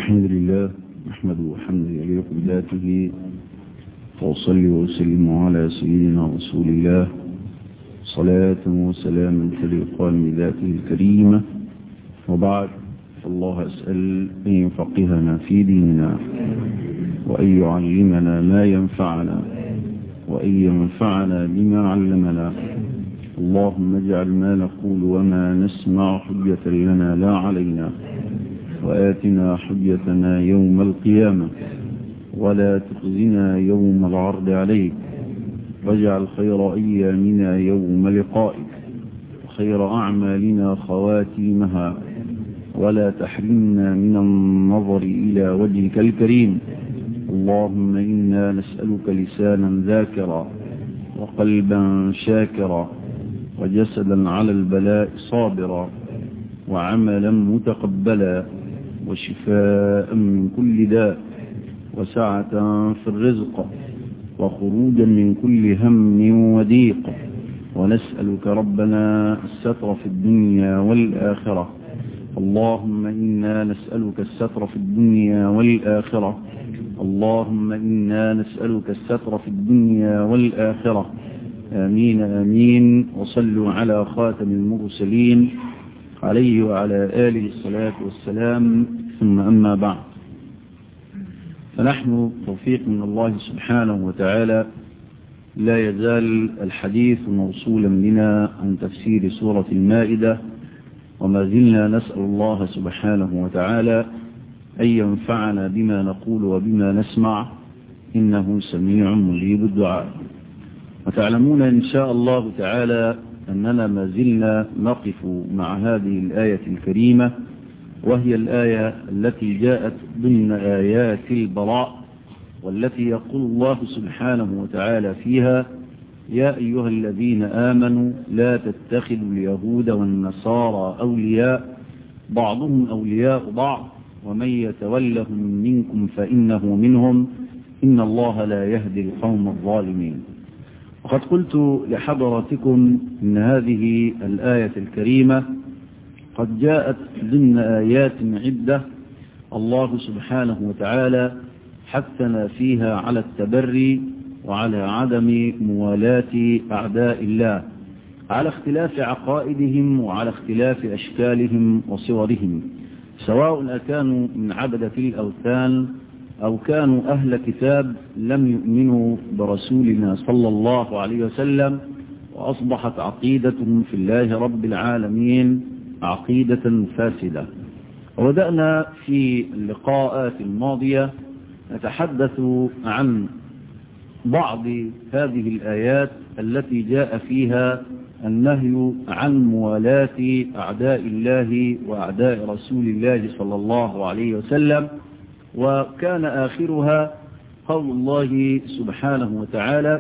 الحمد لله نحمده حمدا يليق بذاته وأصلي وأسلم على سيدنا رسول الله صلاة وسلاما تليقان بذاته الكريمة وبعد فالله أسأل أن يفقهنا في ديننا وأن يعلمنا ما ينفعنا وأن ينفعنا بما علمنا اللهم اجعل ما نقول وما نسمع حجة لنا لا علينا وآتنا حجتنا يوم القيامة ولا تخزنا يوم العرض عليك واجعل خير أيامنا يوم لقائك وخير أعمالنا خواتيمها ولا تحرمنا من النظر إلى وجهك الكريم اللهم إنا نسألك لسانا ذاكرا وقلبا شاكرا وجسدا على البلاء صابرا وعملا متقبلا وشفاء من كل داء وسعة في الرزق وخروجا من كل هم وضيق ونسألك ربنا الستر في الدنيا والآخرة اللهم إنا نسألك الستر في الدنيا والآخرة اللهم إنا نسألك الستر في الدنيا والآخرة آمين آمين وصلوا على خاتم المرسلين عليه وعلى آله الصلاة والسلام ثم أما بعد فنحن توفيق من الله سبحانه وتعالى لا يزال الحديث موصولا بنا عن تفسير سورة المائدة وما زلنا نسأل الله سبحانه وتعالى أن ينفعنا بما نقول وبما نسمع إنه سميع مجيب الدعاء وتعلمون إن شاء الله تعالى أننا ما زلنا نقف مع هذه الآية الكريمة وهي الآية التي جاءت ضمن آيات البراء والتي يقول الله سبحانه وتعالى فيها يا أيها الذين آمنوا لا تتخذوا اليهود والنصارى أولياء بعضهم أولياء بعض ومن يتولهم منكم فإنه منهم إن الله لا يهدي القوم الظالمين وقد قلت لحضراتكم إن هذه الآية الكريمة قد جاءت ضمن آيات عدة الله سبحانه وتعالى حثنا فيها على التبري وعلى عدم موالاة أعداء الله على اختلاف عقائدهم وعلى اختلاف أشكالهم وصورهم سواء أكانوا من عبدة الأوثان أو كانوا أهل كتاب لم يؤمنوا برسولنا صلى الله عليه وسلم وأصبحت عقيدتهم في الله رب العالمين عقيدة فاسدة وبدأنا في اللقاءات الماضية نتحدث عن بعض هذه الآيات التي جاء فيها النهي عن موالاة أعداء الله وأعداء رسول الله صلى الله عليه وسلم وكان آخرها قول الله سبحانه وتعالى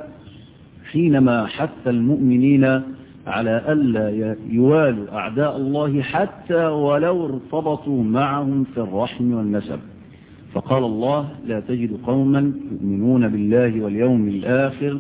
حينما حث المؤمنين على ألا يوالوا أعداء الله حتى ولو ارتبطوا معهم في الرحم والنسب فقال الله لا تجد قوما يؤمنون بالله واليوم الآخر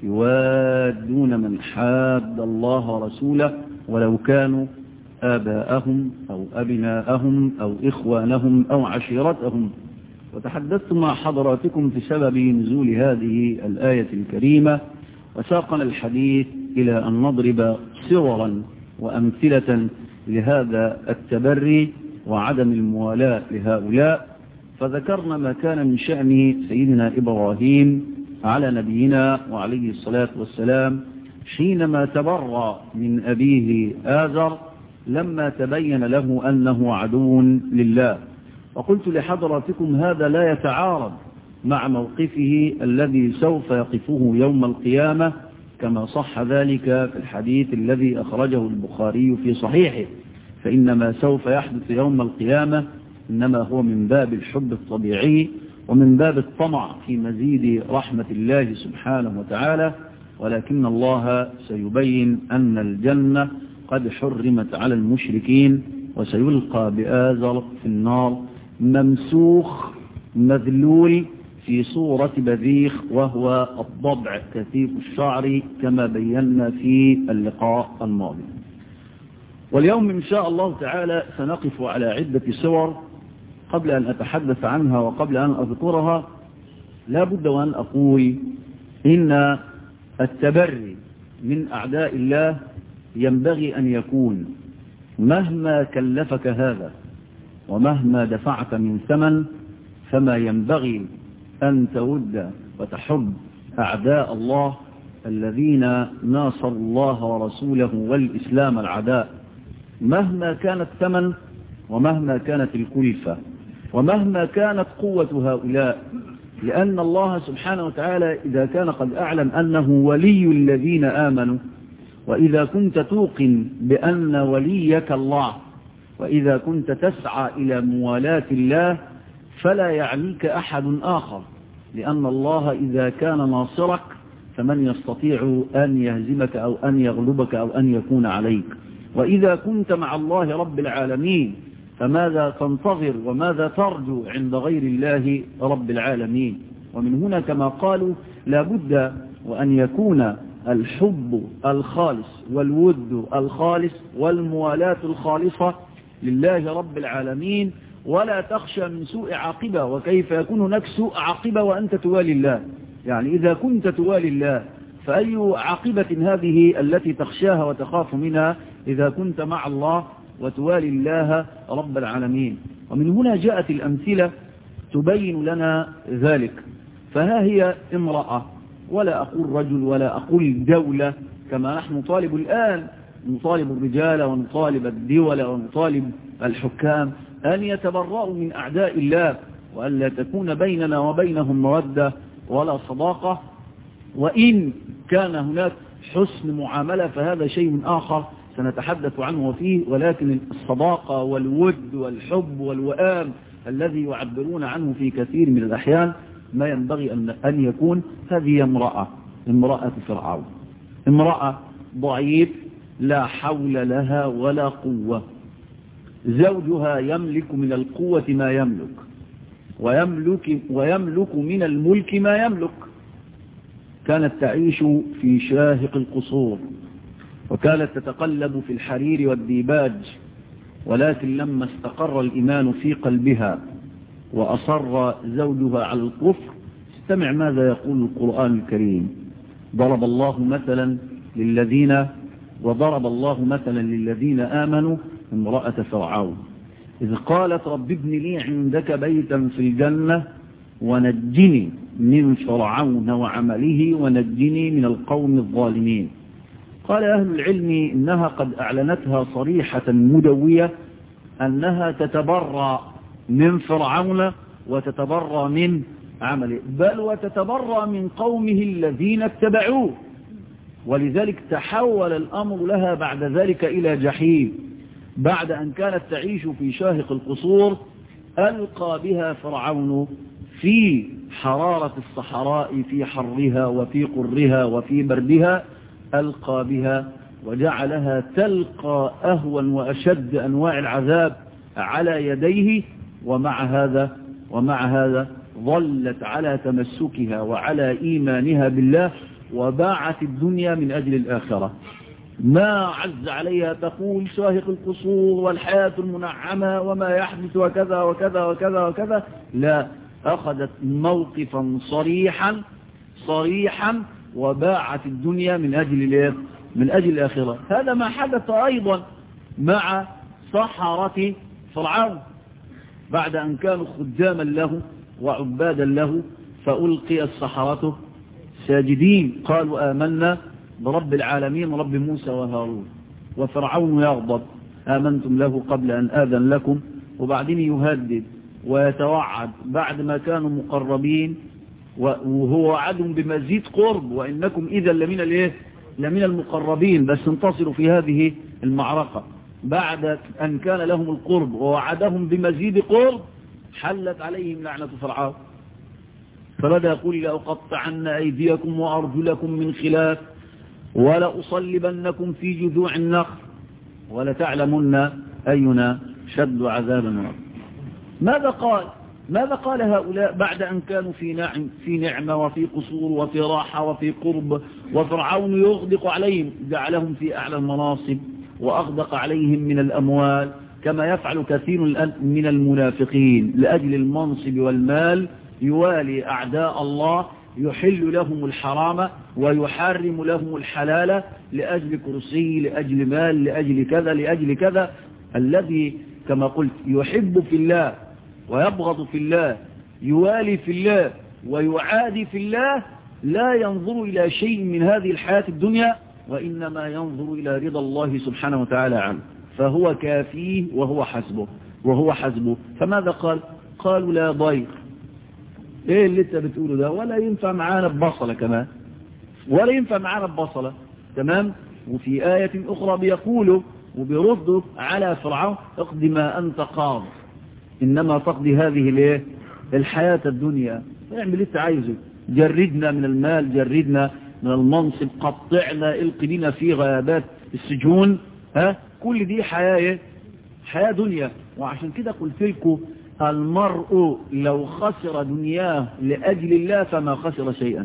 يوادون من حاد الله ورسوله ولو كانوا آباءهم أو أبناءهم أو إخوانهم أو عشيرتهم وتحدثت مع حضراتكم في سبب نزول هذه الآية الكريمة وساقنا الحديث إلى أن نضرب صورا وأمثلة لهذا التبري وعدم الموالاة لهؤلاء فذكرنا ما كان من شأن سيدنا إبراهيم على نبينا وعليه الصلاة والسلام حينما تبرى من أبيه آذر لما تبين له أنه عدو لله وقلت لحضراتكم هذا لا يتعارض مع موقفه الذي سوف يقفه يوم القيامة كما صح ذلك في الحديث الذي أخرجه البخاري في صحيحه فإنما سوف يحدث يوم القيامة إنما هو من باب الحب الطبيعي ومن باب الطمع في مزيد رحمة الله سبحانه وتعالى ولكن الله سيبين أن الجنة قد حرمت على المشركين وسيلقى بآزر في النار ممسوخ مذلول في صورة بذيخ وهو الضبع كثيف الشعر كما بينا في اللقاء الماضي واليوم إن شاء الله تعالى سنقف على عدة صور قبل أن أتحدث عنها وقبل أن أذكرها لا بد وأن أقول إن التبري من أعداء الله ينبغي أن يكون مهما كلفك هذا ومهما دفعت من ثمن فما ينبغي أن تود وتحب أعداء الله الذين ناصروا الله ورسوله والإسلام العداء مهما كان الثمن ومهما كانت الكلفة ومهما كانت قوة هؤلاء لأن الله سبحانه وتعالى إذا كان قد أعلم أنه ولي الذين آمنوا وإذا كنت توقن بأن وليك الله وإذا كنت تسعى إلى موالاة الله فلا يعنيك أحد آخر لأن الله إذا كان ناصرك فمن يستطيع أن يهزمك أو أن يغلبك أو أن يكون عليك وإذا كنت مع الله رب العالمين فماذا تنتظر وماذا ترجو عند غير الله رب العالمين ومن هنا كما قالوا لابد وأن يكون الحب الخالص والود الخالص والموالاة الخالصة لله رب العالمين ولا تخشى من سوء عاقبة وكيف يكون هناك سوء عاقبة وأنت توالي الله يعني إذا كنت توالي الله فأي عاقبة هذه التي تخشاها وتخاف منها إذا كنت مع الله وتوالي الله رب العالمين ومن هنا جاءت الأمثلة تبين لنا ذلك فها هي امرأة ولا أقول رجل ولا أقول دولة كما نحن نطالب الآن نطالب الرجال ونطالب الدول ونطالب الحكام أن يتبرأوا من أعداء الله وأن لا تكون بيننا وبينهم مودة ولا صداقة وإن كان هناك حسن معاملة فهذا شيء آخر سنتحدث عنه فيه ولكن الصداقة والود والحب والوئام الذي يعبرون عنه في كثير من الأحيان ما ينبغي أن يكون هذه امرأة امرأة فرعون امرأة ضعيف لا حول لها ولا قوة زوجها يملك من القوة ما يملك ويملك, ويملك من الملك ما يملك كانت تعيش في شاهق القصور وكانت تتقلب في الحرير والديباج ولكن لما استقر الإيمان في قلبها وأصر زوجها على الكفر استمع ماذا يقول القرآن الكريم ضرب الله مثلا للذين وضرب الله مثلا للذين آمنوا امرأة فرعون إذ قالت رب ابن لي عندك بيتا في الجنة ونجني من فرعون وعمله ونجني من القوم الظالمين قال أهل العلم إنها قد أعلنتها صريحة مدوية أنها تتبرى من فرعون وتتبرى من عمله بل وتتبرى من قومه الذين اتبعوه ولذلك تحول الأمر لها بعد ذلك إلى جحيم بعد أن كانت تعيش في شاهق القصور ألقى بها فرعون في حرارة الصحراء في حرها وفي قرها وفي بردها ألقى بها وجعلها تلقى أهون وأشد أنواع العذاب على يديه ومع هذا ومع هذا ظلت على تمسكها وعلى إيمانها بالله وباعت الدنيا من أجل الآخرة ما عز عليها تقول شاهق القصور والحياة المنعمة وما يحدث وكذا وكذا وكذا وكذا لا أخذت موقفا صريحا صريحا وباعت الدنيا من أجل من أجل الآخرة هذا ما حدث أيضا مع صحرة فرعون بعد أن كانوا خداما له وعبادا له فألقي السحرة ساجدين قالوا آمنا برب العالمين رب موسى وهارون وفرعون يغضب آمنتم له قبل أن آذن لكم وبعدين يهدد ويتوعد بعد ما كانوا مقربين وهو وعدهم بمزيد قرب وإنكم إذا لمن الايه لمن المقربين بس انتصروا في هذه المعركة بعد أن كان لهم القرب ووعدهم بمزيد قرب حلت عليهم لعنة فرعون فبدأ يقول لأقطعن أيديكم وأرجلكم من خلاف ولأصلبنكم في جذوع النخل ولتعلمن أينا شد عذابا ماذا قال ماذا قال هؤلاء بعد أن كانوا في نعم في نعمة وفي قصور وفي راحة وفي قرب وفرعون يغدق عليهم جعلهم في أعلى المناصب وأغدق عليهم من الأموال كما يفعل كثير من المنافقين لأجل المنصب والمال يوالي أعداء الله يحل لهم الحرام ويحرم لهم الحلال لأجل كرسي لأجل مال لأجل كذا لأجل كذا الذي كما قلت يحب في الله ويبغض في الله يوالي في الله ويعادي في الله لا ينظر إلى شيء من هذه الحياة الدنيا وإنما ينظر إلى رضا الله سبحانه وتعالى عنه فهو كافيه وهو حسبه وهو حسبه فماذا قال قالوا لا ضير ايه اللي انت بتقوله ده ولا ينفع معانا ببصلة كمان ولا ينفع معانا ببصلة تمام وفي آية أخرى بيقولوا وبيردوا على فرعون اقضي ما أنت قاض إنما تقضي هذه الايه الحياة الدنيا اعمل اللي انت عايزه جردنا من المال جردنا من المنصب قطعنا القي بنا في غيابات السجون ها كل دي حياة حياة دنيا وعشان كده قلت لكم المرء لو خسر دنياه لأجل الله فما خسر شيئا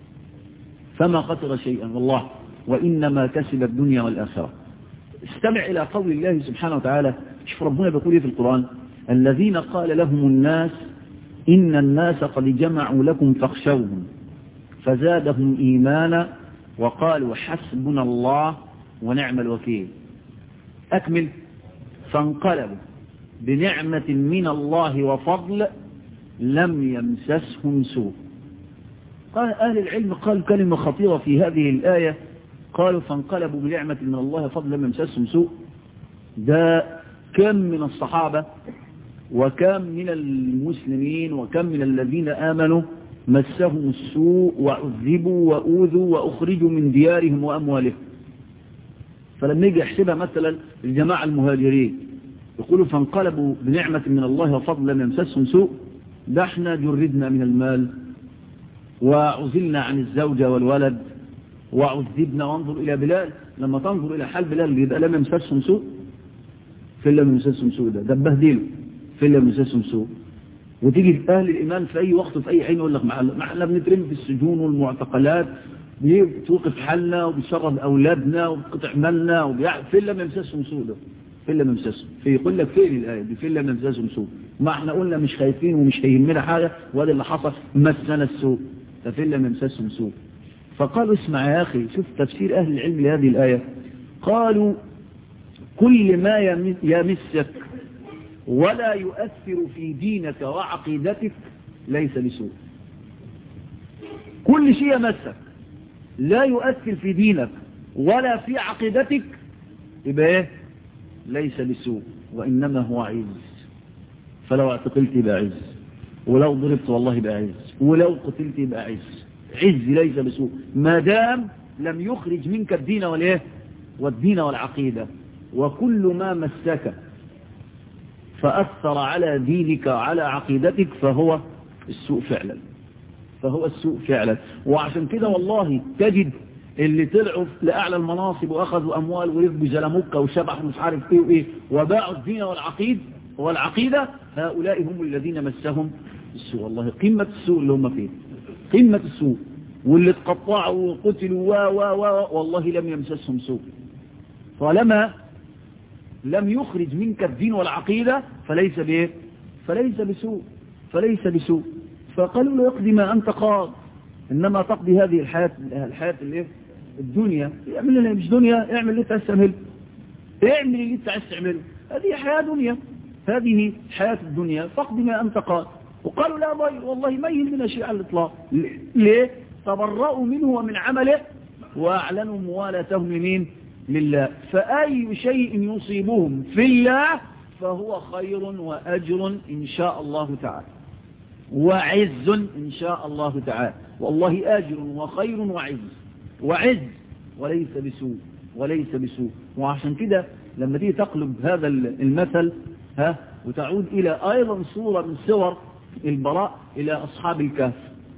فما خسر شيئا والله وإنما كسب الدنيا والآخرة استمع إلى قول الله سبحانه وتعالى شوف ربنا بيقول في القرآن الذين قال لهم الناس إن الناس قد جمعوا لكم فاخشوهم فزادهم إيمانا وقالوا حسبنا الله ونعم الوكيل أكمل فانقلبوا بنعمة من الله وفضل لم يمسسهم سوء قال أهل العلم قال كلمة خطيرة في هذه الآية قالوا فانقلبوا بنعمة من الله وفضل لم يمسسهم سوء ده كم من الصحابة وكم من المسلمين وكم من الذين آمنوا مسهم السوء وعذبوا وأوذوا وأخرجوا من ديارهم وأموالهم فلما يجي يحسبها مثلا الجماعة المهاجرين يقولوا فانقلبوا بنعمة من الله وفضل لم يمسسهم سوء ده احنا جردنا من المال وعزلنا عن الزوجة والولد وعذبنا وانظر إلى بلال لما تنظر إلى حال بلال يبقى لم يمسسهم سوء فين لم يمسسهم سوء ده ده بهدله فين لم يمسسهم سوء وتيجي في أهل الإيمان في أي وقت في أي حين يقول لك ما احنا بنترمي في السجون والمعتقلات بتوقف حالنا وبتشرد أولادنا وبتقطع مالنا وبيع فين لم يمسسهم سوء ده فين لم يمسسهم فيقول لك فين الآية دي فين لم يمسسهم سوء ما احنا قلنا مش خايفين ومش هيهمنا حاجة وهذا اللي حصل مسنا السوء ففين لم يمسسهم سوء فقالوا اسمع يا أخي شوف تفسير أهل العلم لهذه الآية قالوا كل ما يمسك ولا يؤثر في دينك وعقيدتك ليس بسوء كل شيء يمسك لا يؤثر في دينك ولا في عقيدتك يبقى ايه ليس بسوء وإنما هو عز فلو اعتقلت يبقى عز ولو ضربت والله يبقى عز ولو قتلت يبقى عز عز ليس بسوء ما دام لم يخرج منك الدين والايه والدين والعقيدة وكل ما مسك فأثر على دينك وعلى عقيدتك فهو السوء فعلا فهو السوء فعلا وعشان كده والله تجد اللي طلعوا لأعلى المناصب وأخذوا أموال ورفقوا زلموكة وشبح مش عارف ايه وايه وباعوا الدين والعقيد والعقيدة هؤلاء هم الذين مسهم السوء والله قمة السوء اللي هم فيه قمة السوء واللي اتقطعوا وقتلوا و و و والله لم يمسسهم سوء طالما لم يخرج منك الدين والعقيدة فليس بايه فليس بسوء فليس بسوء فقالوا له اقضي ما أنت قاض إنما تقضي هذه الحياة الحياة الايه الدنيا اعمل لنا مش دنيا اعمل اللي انت عايز تعمله اعمل اللي انت عايز تعمله هذه حياة دنيا هذه حياة الدنيا فاقضي ما أنت قاض وقالوا لا ضير والله ما يهمنا شيء على الإطلاق ليه تبرأوا منه ومن عمله وأعلنوا موالاتهم لمين لله فأي شيء يصيبهم في الله فهو خير وأجر إن شاء الله تعالى وعز إن شاء الله تعالى والله آجر وخير وعز وعز وليس بسوء وليس بسوء وعشان كده لما تيجي تقلب هذا المثل ها وتعود إلى أيضا صورة من صور البراء إلى أصحاب الكهف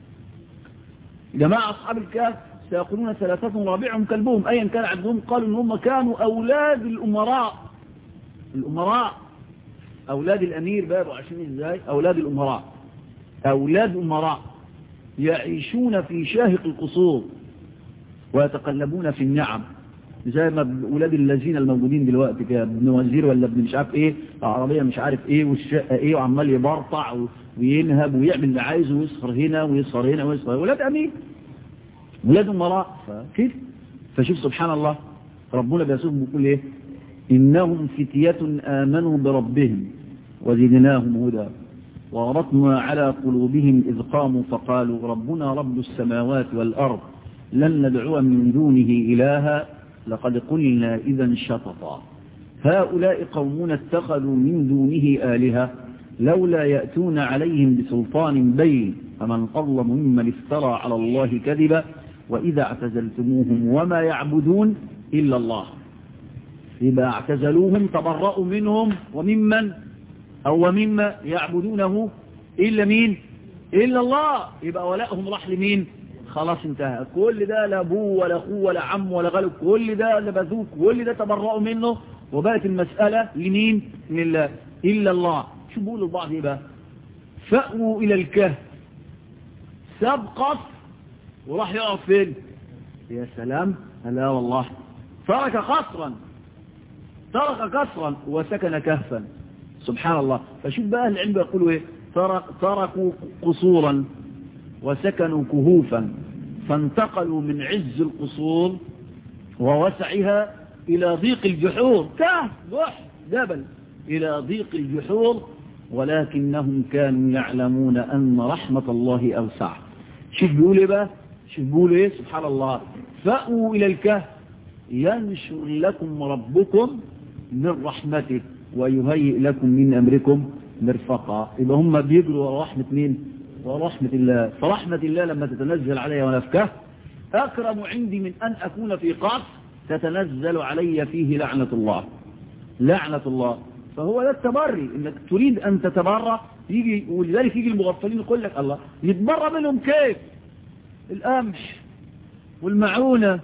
جماعة أصحاب الكهف سيقولون ثلاثة رابعهم كلبهم أيا كان عندهم قالوا إن هم كانوا أولاد الأمراء الأمراء أولاد الأمير بابوا عشان إزاي أولاد الأمراء أولاد أمراء يعيشون في شاهق القصور ويتقلبون في النعم زي ما ولاد الذين الموجودين دلوقتي كده ابن وزير ولا ابن مش عارف ايه عربيه مش عارف ايه والشقه ايه وعمال يبرطع وينهب ويعمل اللي عايزه ويسهر هنا ويسهر هنا ويسهر ولاد امين ولاد امراء فكده فشوف سبحان الله ربنا بيسوهم بيقول ايه انهم فتيه امنوا بربهم وزدناهم هدى وربطنا على قلوبهم إذ قاموا فقالوا ربنا رب السماوات والأرض لن ندعو من دونه إلها لقد قلنا إذا شططا هؤلاء قومون اتخذوا من دونه آلهة لولا يأتون عليهم بسلطان بين فمن أظلم ممن افترى على الله كذبا وإذا اعتزلتموهم وما يعبدون إلا الله إذا اعتزلوهم تبرأوا منهم وممن أو مما يعبدونه إلا مين إلا الله يبقى ولائهم راح لمين خلاص انتهى كل ده لا ابوه ولا اخوه ولا عم ولا غالب كل ده نبذوه كل ده تبرأوا منه وبقت المسألة لمين لله إلا الله شو بيقولوا البعض ايه بقى فأووا إلى الكهف ساب قصر وراح يقعد فين يا سلام لا والله ترك قصرا ترك قصرا وسكن كهفا سبحان الله فشوف بقى العلم يقولوا ايه تركوا قصورا وسكنوا كهوفا فانتقلوا من عز القصور ووسعها إلى ضيق الجحور كهف بح جبل إلى ضيق الجحور ولكنهم كانوا يعلمون أن رحمة الله أوسع شوف بيقول ايه بقى شوف بيقول ايه سبحان الله فأووا إلى الكهف ينشر لكم ربكم من رحمته ويهيئ لكم من أمركم مرفقا يبقى هم بيجروا ورا رحمة مين ورحمة الله فرحمة الله لما تتنزل علي وانا في كهف أكرم عندي من أن أكون في قصر تتنزل علي فيه لعنة الله لعنة الله فهو ده التبري انك تريد ان تتبرى يجي ولذلك يجي المغفلين يقول لك الله يتبرى منهم كيف القمح والمعونة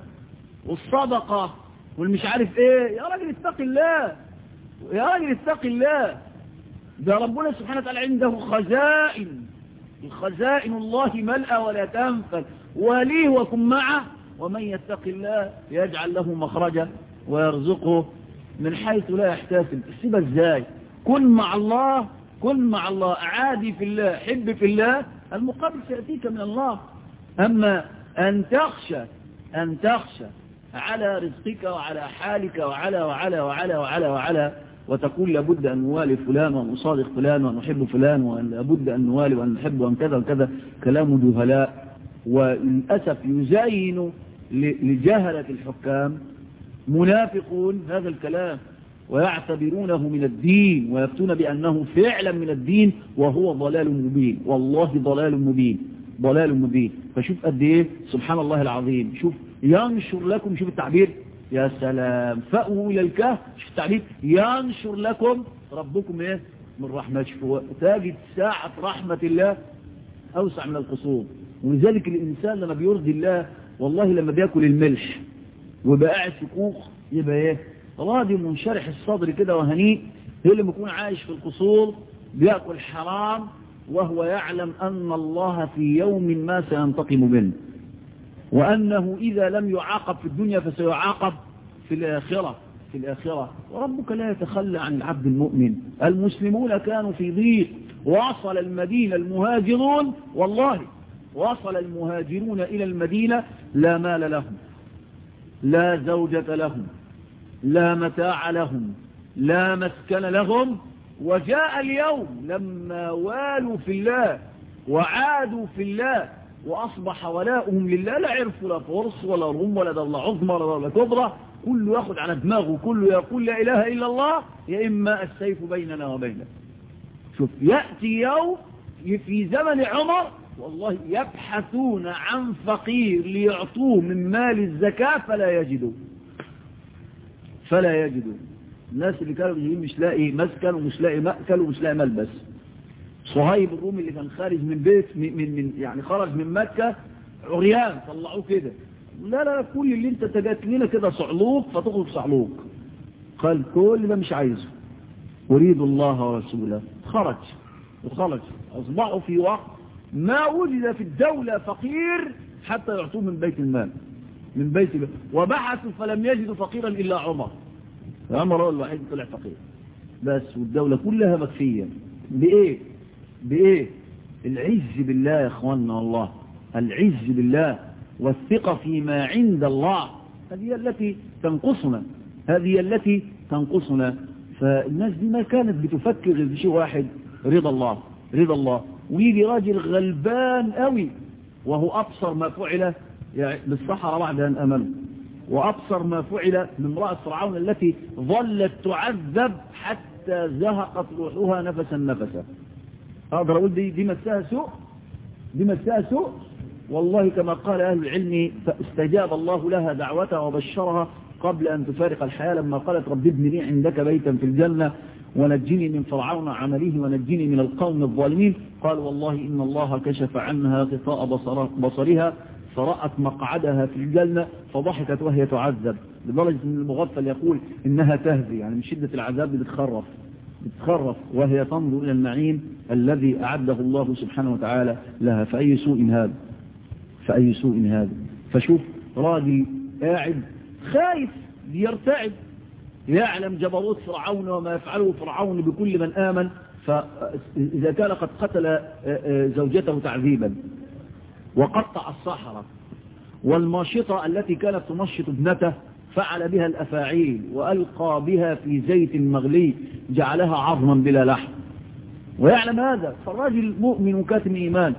والصدقة والمش عارف ايه يا راجل اتق الله يا راجل اتق الله ده ربنا سبحانه وتعالى عنده خزائن الخزائن الله ملأ ولا تنفذ وليه وكن معه ومن يتق الله يجعل له مخرجا ويرزقه من حيث لا يحتسب سيبها ازاي كن مع الله كن مع الله عادي في الله حب في الله المقابل سيأتيك من الله أما أن تخشى أن تخشى على رزقك وعلى حالك وعلى وعلى وعلى وعلى وعلى وتقول لابد أن نوالي فلان وأن نصادق فلان وأن نحب فلان وأن لابد أن نوالي وأن نحب وأن كذا وكذا كلام جهلاء وللأسف يزين لجهلة الحكام منافقون هذا الكلام ويعتبرونه من الدين ويفتون بأنه فعلا من الدين وهو ضلال مبين والله ضلال مبين ضلال مبين فشوف قد ايه سبحان الله العظيم شوف ينشر لكم شوف التعبير يا سلام فأووا إلى الكهف شوف التعبير ينشر لكم ربكم ايه من رحمته تجد ساعة رحمة الله أوسع من القصور ولذلك الإنسان لما بيرضي الله والله لما بياكل الملح ويبقى قاعد في كوخ يبقى ايه راضي منشرح الصدر كده وهنيء هي اللي بيكون عايش في القصور بياكل حرام وهو يعلم أن الله في يوم ما سينتقم منه وأنه إذا لم يعاقب في الدنيا فسيعاقب في الآخرة في الآخرة وربك لا يتخلى عن العبد المؤمن المسلمون كانوا في ضيق وصل المدينة المهاجرون والله وصل المهاجرون إلى المدينة لا مال لهم لا زوجة لهم لا متاع لهم لا مسكن لهم وجاء اليوم لما والوا في الله وعادوا في الله وأصبح ولاؤهم لله لا عرفوا لا فرس ولا روم ولا دولة عظمى ولا دولة كبرى كله ياخد على دماغه كله يقول لا إله إلا الله يا إما السيف بيننا وبينك شوف يأتي يوم في زمن عمر والله يبحثون عن فقير ليعطوه من مال الزكاة فلا يجدوا فلا يجدوا الناس اللي كانوا جايين مش لاقي مسكن ومش لاقي مأكل ومش لاقي ملبس صهيب الرومي اللي كان خارج من بيت من, من, من يعني خرج من مكة عريان طلعوه كده لا لا كل اللي انت تجات لنا كده صعلوك فتخرج صعلوك قال كل ده مش عايزه أريد الله ورسوله خرج وخرج أصبحوا في وقت ما وجد في الدولة فقير حتى يعطوه من بيت المال من بيت الله وبحثوا فلم يجدوا فقيرا إلا عمر عمر هو الوحيد طلع فقير بس والدولة كلها مكفية بإيه بإيه العز بالله يا اخواننا الله العز بالله والثقة فيما عند الله هذه التي تنقصنا هذه التي تنقصنا فالناس دي ما كانت بتفكر غير بشيء واحد رضا الله رضا الله ويجي راجل غلبان قوي وهو أبصر ما فعل يعني بالصحراء بعد أن أمنوا وأبصر ما فعل من امرأة فرعون التي ظلت تعذب حتى زهقت روحها نفسا نفسا أقدر أقول دي, دي مساها سوء دي مساها سوء والله كما قال أهل العلم فاستجاب الله لها دعوتها وبشرها قبل أن تفارق الحياة لما قالت رب ابن لي عندك بيتا في الجنة ونجني من فرعون عمله ونجني من القوم الظالمين قال والله إن الله كشف عنها غطاء بصر بصرها فرأت مقعدها في الجنة فضحكت وهي تعذب لدرجة أن المغفل يقول إنها تهذي يعني من شدة العذاب بتخرف بتخرف وهي تنظر إلى النعيم الذي أعده الله سبحانه وتعالى لها فأي سوء هذا فأي سوء هذا فشوف راجل قاعد خايف يرتعد يعلم جبروت فرعون وما يفعله فرعون بكل من آمن فإذا كان قد قتل زوجته تعذيبا وقطع الصحراء والماشطة التي كانت تمشط ابنته فعل بها الأفاعيل وألقى بها في زيت مغلي جعلها عظما بلا لحم ويعلم هذا فالراجل مؤمن كاتم إيمان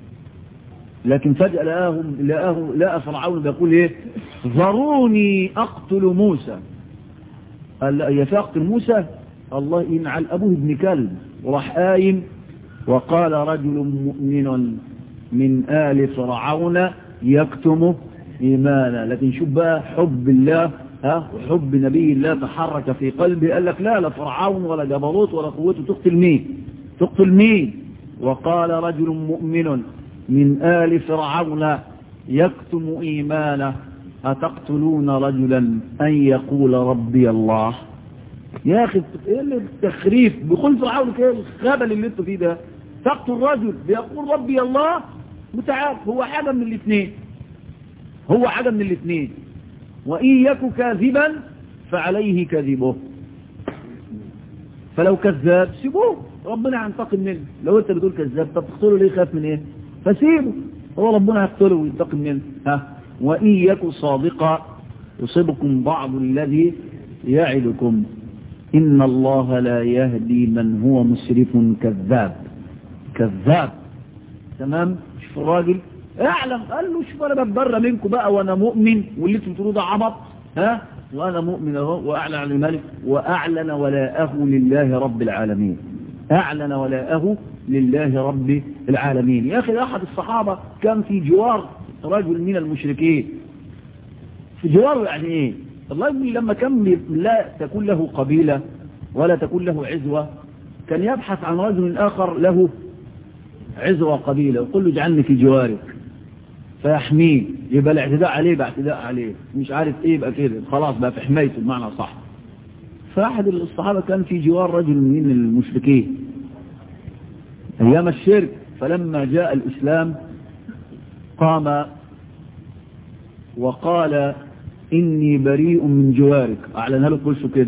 لكن فجأة لقاهم لقاه لقى فرعون بيقول ايه ذروني اقتل موسى قال لا يا اقتل موسى الله ينعل ابوه ابن كلب وراح قايم وقال رجل مؤمن من آل فرعون يكتم إيمانا لكن شوف بقى حب الله ها وحب نبي الله تحرك في قلبه قال لك لا لا فرعون ولا جبروت ولا قوته تقتل مين تقتل مين وقال رجل مؤمن من آل فرعون يكتم إيمانه أتقتلون رجلا أن يقول ربي الله يا أخي إيه التخريف بقول فرعون كده الخبل اللي انتوا فيه ده تقتل رجل بيقول ربي الله وتعال هو حاجة من الاثنين هو حاجة من الاثنين وإن يك كاذبا فعليه كذبه فلو كذاب سيبوه ربنا هينتقم منه لو انت بتقول كذاب طب تقتله ليه خاف من ايه فسيبه هو ربنا يقتله وينتقم منه ها وإن يك صادقا يصيبكم بعض الذي يعدكم إن الله لا يهدي من هو مسرف كذاب كذاب تمام شوف الراجل اعلم قال له شوف انا بتبرى منكم بقى وانا مؤمن واللي انتم بتقولوه ده عبط ها وانا مؤمن اهو واعلن عن الملك واعلن ولاءه لله رب العالمين اعلن ولاءه لله رب العالمين يا اخي احد الصحابه كان في جوار رجل من المشركين في جواره يعني ايه الله يقول لما كان لا تكون له قبيله ولا تكون له عزوه كان يبحث عن رجل اخر له عزوة قبيلة وقل له اجعلني في جوارك فيحميه يبقى الاعتداء عليه بقى اعتداء عليه مش عارف ايه بقى كده خلاص بقى في حمايته بمعنى صح فأحد الصحابة كان في جوار رجل من المشركين أيام الشرك فلما جاء الإسلام قام وقال إني بريء من جوارك أعلنها له كل كده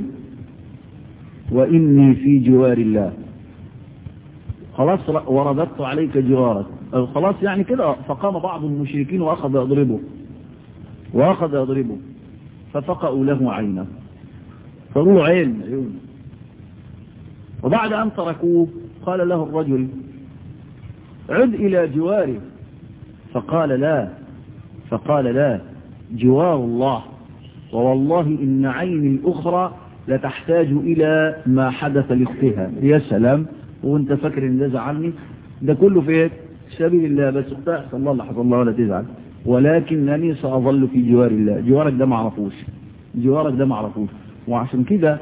وإني في جوار الله خلاص ورددت عليك جوارك خلاص يعني كده فقام بعض المشركين وأخذ يضربه وأخذ يضربه ففقأوا له عينه فقالوا عين عيون وبعد أن تركوه قال له الرجل عد إلى جواره فقال لا فقال لا جوار الله ووالله إن عيني الأخرى لتحتاج إلى ما حدث لاختها يا سلام وانت فاكر ان ده زعلني ده كله في ايه سبيل الله بس تحصل الله لحظ الله ولا تزعل ولكنني سأظل في جوار الله جوارك ده معرفوش جوارك ده معرفوش وعشان كده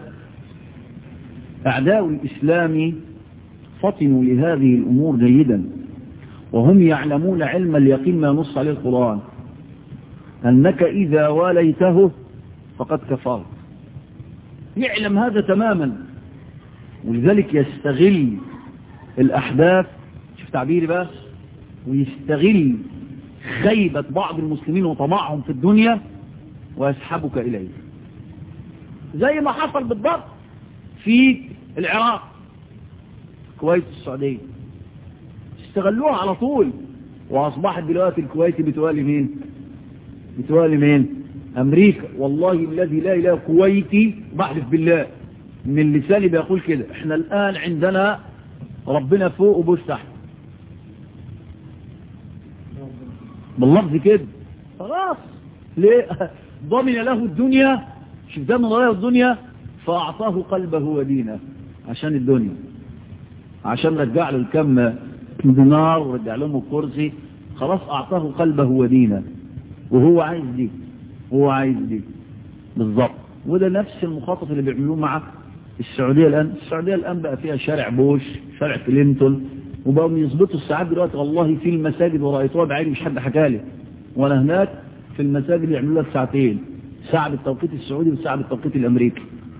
أعداء الإسلام فطنوا لهذه الأمور جيدا وهم يعلمون علم اليقين ما نص عليه القرآن أنك إذا واليته فقد كفرت يعلم هذا تماما ولذلك يستغل الأحداث شوف تعبيري بقى ويستغل خيبة بعض المسلمين وطمعهم في الدنيا ويسحبك إليه زي ما حصل بالضبط في العراق الكويت السعودية استغلوها على طول وأصبحت دلوقتي الكويت بتوالي مين بتوالي مين أمريكا والله الذي لا إله كويتي بحلف بالله من لساني بيقول كده احنا الآن عندنا ربنا فوق وبوش تحت باللفظ كده خلاص ليه ضمن له الدنيا شوف ده من ضياء الدنيا فأعطاه قلبه ودينه عشان الدنيا عشان رجع له الكم دينار ورجع لهم الكرسي خلاص أعطاه قلبه ودينه وهو عايز دي هو عايز دي بالظبط وده نفس المخطط اللي بيعملوه مع السعودية الآن السعودية الآن بقى فيها شارع بوش شارع كلينتون وبقوا يظبطوا الساعات دلوقتي والله في المساجد ورأيتوها بعيني مش حد حكى لي ولا هناك في المساجد يعملوا لك ساعتين ساعة بالتوقيت السعودي وساعة بالتوقيت الأمريكي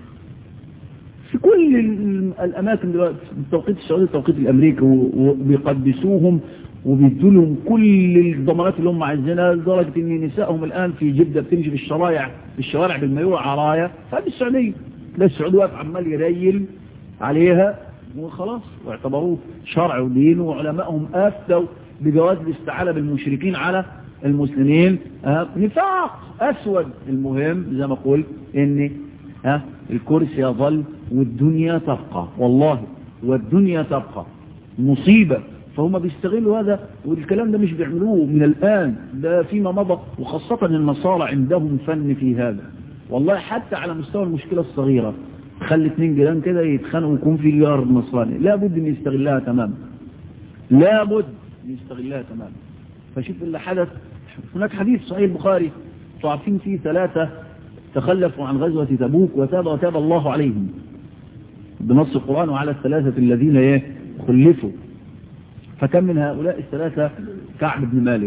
في كل الأماكن دلوقتي بالتوقيت السعودي والتوقيت الأمريكي وبيقدسوهم وبيدوا لهم كل الضمانات اللي هم عايزينها لدرجة ان نسائهم الآن في جدة بتمشي في الشوارع في الشوارع بالمايوه عرايا هذه السعودية لا السعودي واقف عمال يريل عليها وخلاص واعتبروه شرع ودين وعلمائهم افتوا بجواز الاستعانة بالمشركين على المسلمين اه نفاق اسود المهم زي ما قلت ان ها الكرسي يظل والدنيا تبقى والله والدنيا تبقى مصيبة فهم بيستغلوا هذا والكلام ده مش بيعملوه من الآن ده فيما مضى وخاصة النصارى عندهم فن في هذا والله حتى على مستوى المشكلة الصغيرة خلي اتنين جيران كده يتخانقوا ويكون في جار نصراني لابد ان يستغلها تماما لابد ان يستغلها تماما فشوف اللي حدث هناك حديث صحيح البخاري تعرفين فيه ثلاثة تخلفوا عن غزوة تبوك وتاب وتاب الله عليهم بنص القرآن وعلى الثلاثة الذين ايه خلفوا فكم من هؤلاء الثلاثة كعب بن مالك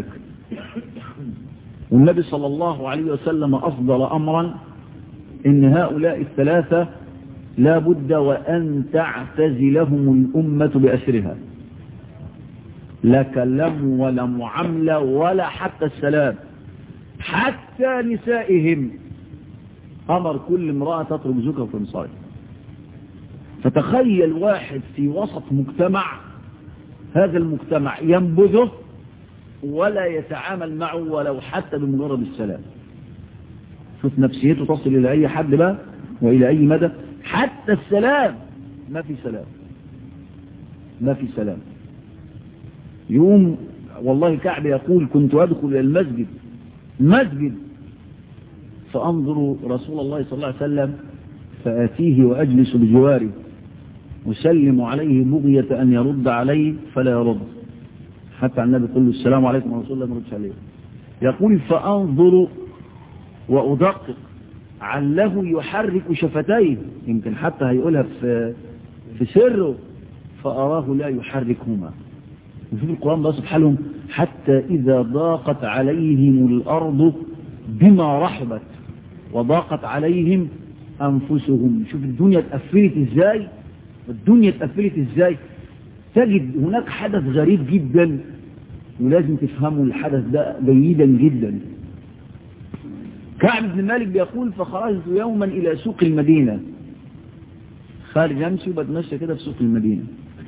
والنبي صلى الله عليه وسلم أفضل أمرا إن هؤلاء الثلاثة لا بد وأن تعتزلهم الأمة بأسرها لا كلام ولا معاملة ولا حتى السلام حتى نسائهم أمر كل امرأة تترك زوجها في انصارها فتخيل واحد في وسط مجتمع هذا المجتمع ينبذه ولا يتعامل معه ولو حتى بمجرد السلام شوف نفسيته تصل إلى أي حد بقى وإلى أي مدى حتى السلام ما في سلام ما في سلام يوم والله كعب يقول كنت أدخل إلى المسجد مسجد فأنظر رسول الله صلى الله عليه وسلم فآتيه وأجلس بجواره أسلم عليه بغية أن يرد علي فلا يرد حتى النبي يقول له السلام عليكم ورسول الله ما يردش عليه يقول فأنظر وأدقق عله يحرك شفتيه يمكن حتى هيقولها في في سره فأراه لا يحركهما وشوف القرآن بقى سبحانهم حتى إذا ضاقت عليهم الأرض بما رحبت وضاقت عليهم أنفسهم شوف الدنيا اتقفلت إزاي الدنيا اتقفلت إزاي تجد هناك حدث غريب جدا ولازم تفهموا الحدث ده جيدا جدا كعب بن مالك بيقول فخرجت يوما إلى سوق المدينة خارج أمشي وبتمشى كده في سوق المدينة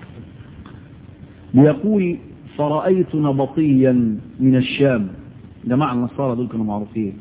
بيقول فرأيت نبطيا من الشام جماعة النصارى دول كانوا معروفين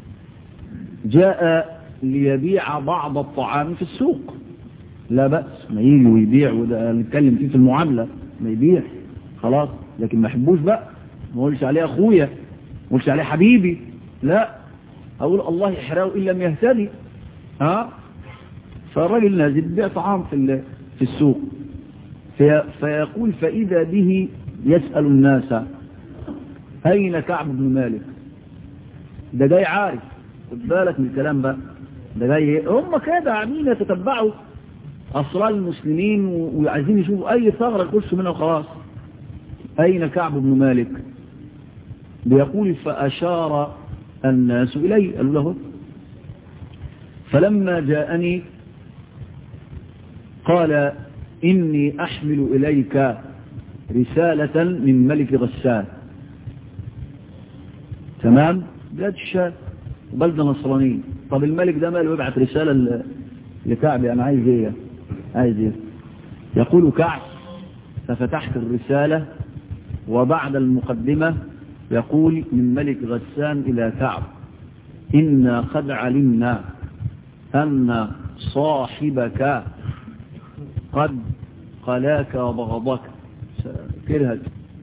جاء ليبيع بعض الطعام في السوق لا بأس ما يجي ويبيع وده نتكلم فيه في المعاملة ما يبيع خلاص لكن ما يحبوش بقى ما اقولش عليه اخويا ما اقولش عليه حبيبي لا اقول الله يحرقه ان لم يهتدي ها فالراجل نازل بيع طعام في في السوق في فيقول فاذا به يسأل الناس اين كعب بن مالك ده جاي عارف خد بالك من الكلام بقى ده جاي هم كده عاملين يتتبعوا أسرار المسلمين وعايزين يشوفوا أي ثغرة يخشوا منها وخلاص أين كعب بن مالك بيقول فأشار الناس إلي قالوا له فلما جاءني قال إني أحمل إليك رسالة من ملك غسان تمام بلاد الشام بلدة نصرانية طب الملك ده ماله يبعت رسالة لكعب أنا عايز إيه عايز إيه يقول كعب ففتحت الرسالة وبعد المقدمة يقول من ملك غسان إلى كعب إنا قد علمنا أن صاحبك قد قلاك وبغضك كرهت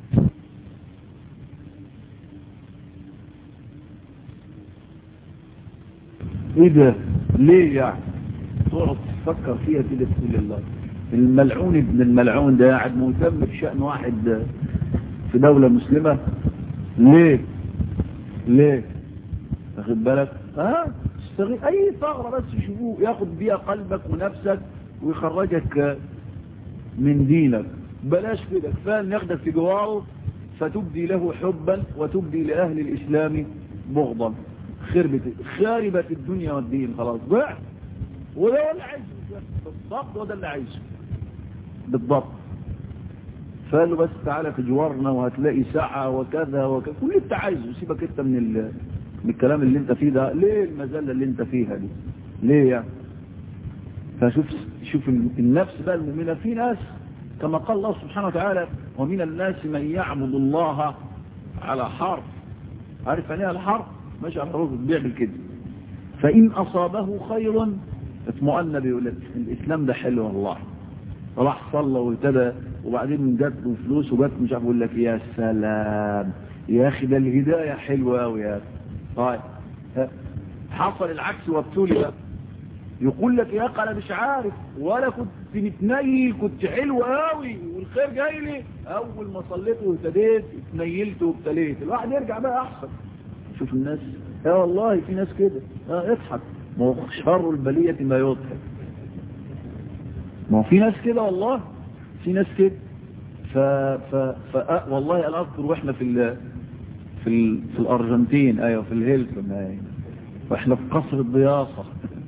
ايه ده ليه يعني تقعد تفكر فيها كده تقول الله الملعون ابن الملعون ده قاعد مهتم بشأن واحد في دولة مسلمة ليه ليه واخد بالك ها استغل اي ثغرة بس يشوفوه ياخد بيها قلبك ونفسك ويخرجك من دينك بلاش كده كفايه ان ياخدك في جواره فتبدي له حبا وتبدي لأهل الإسلام بغضا خربت خاربت الدنيا والدين خلاص ضع وده اللي عايزه بالضبط وده اللي عايزه بالضبط فقال له بس تعالى في جوارنا وهتلاقي ساعة وكذا وكذا كل اللي انت عايزه سيبك انت من, ال... من الكلام اللي انت فيه ده ليه المزلة اللي انت فيها دي ليه يعني فشوف شوف النفس بقى المؤمنة في ناس كما قال الله سبحانه وتعالى ومن الناس من يعبد الله على حرف عارف يعني على حرف ماشي على حروف بيعمل كده فإن أصابه خير اطمئن بيقول لك الإسلام ده حلو والله راح صلى واهتدى وبعدين جات له فلوس وجات مش عارف يقول لك يا سلام يا اخي ده الهدايه حلوه قوي يا طيب حصل العكس وابتلي بقى يقول لك يا اخي انا مش عارف ولا كنت متنيل كنت حلو قوي والخير جاي لي اول ما صليت واهتديت اتنيلت وابتليت الواحد يرجع بقى احسن شوف الناس يا والله في ناس كده اه اضحك ما هو شر البليه ما يضحك ما هو في ناس كده والله في ناس كده ف... ف... ف... والله انا اذكر واحنا في ال... في ال... في الارجنتين ايوه في الهيلتون ايوه واحنا في قصر الضيافه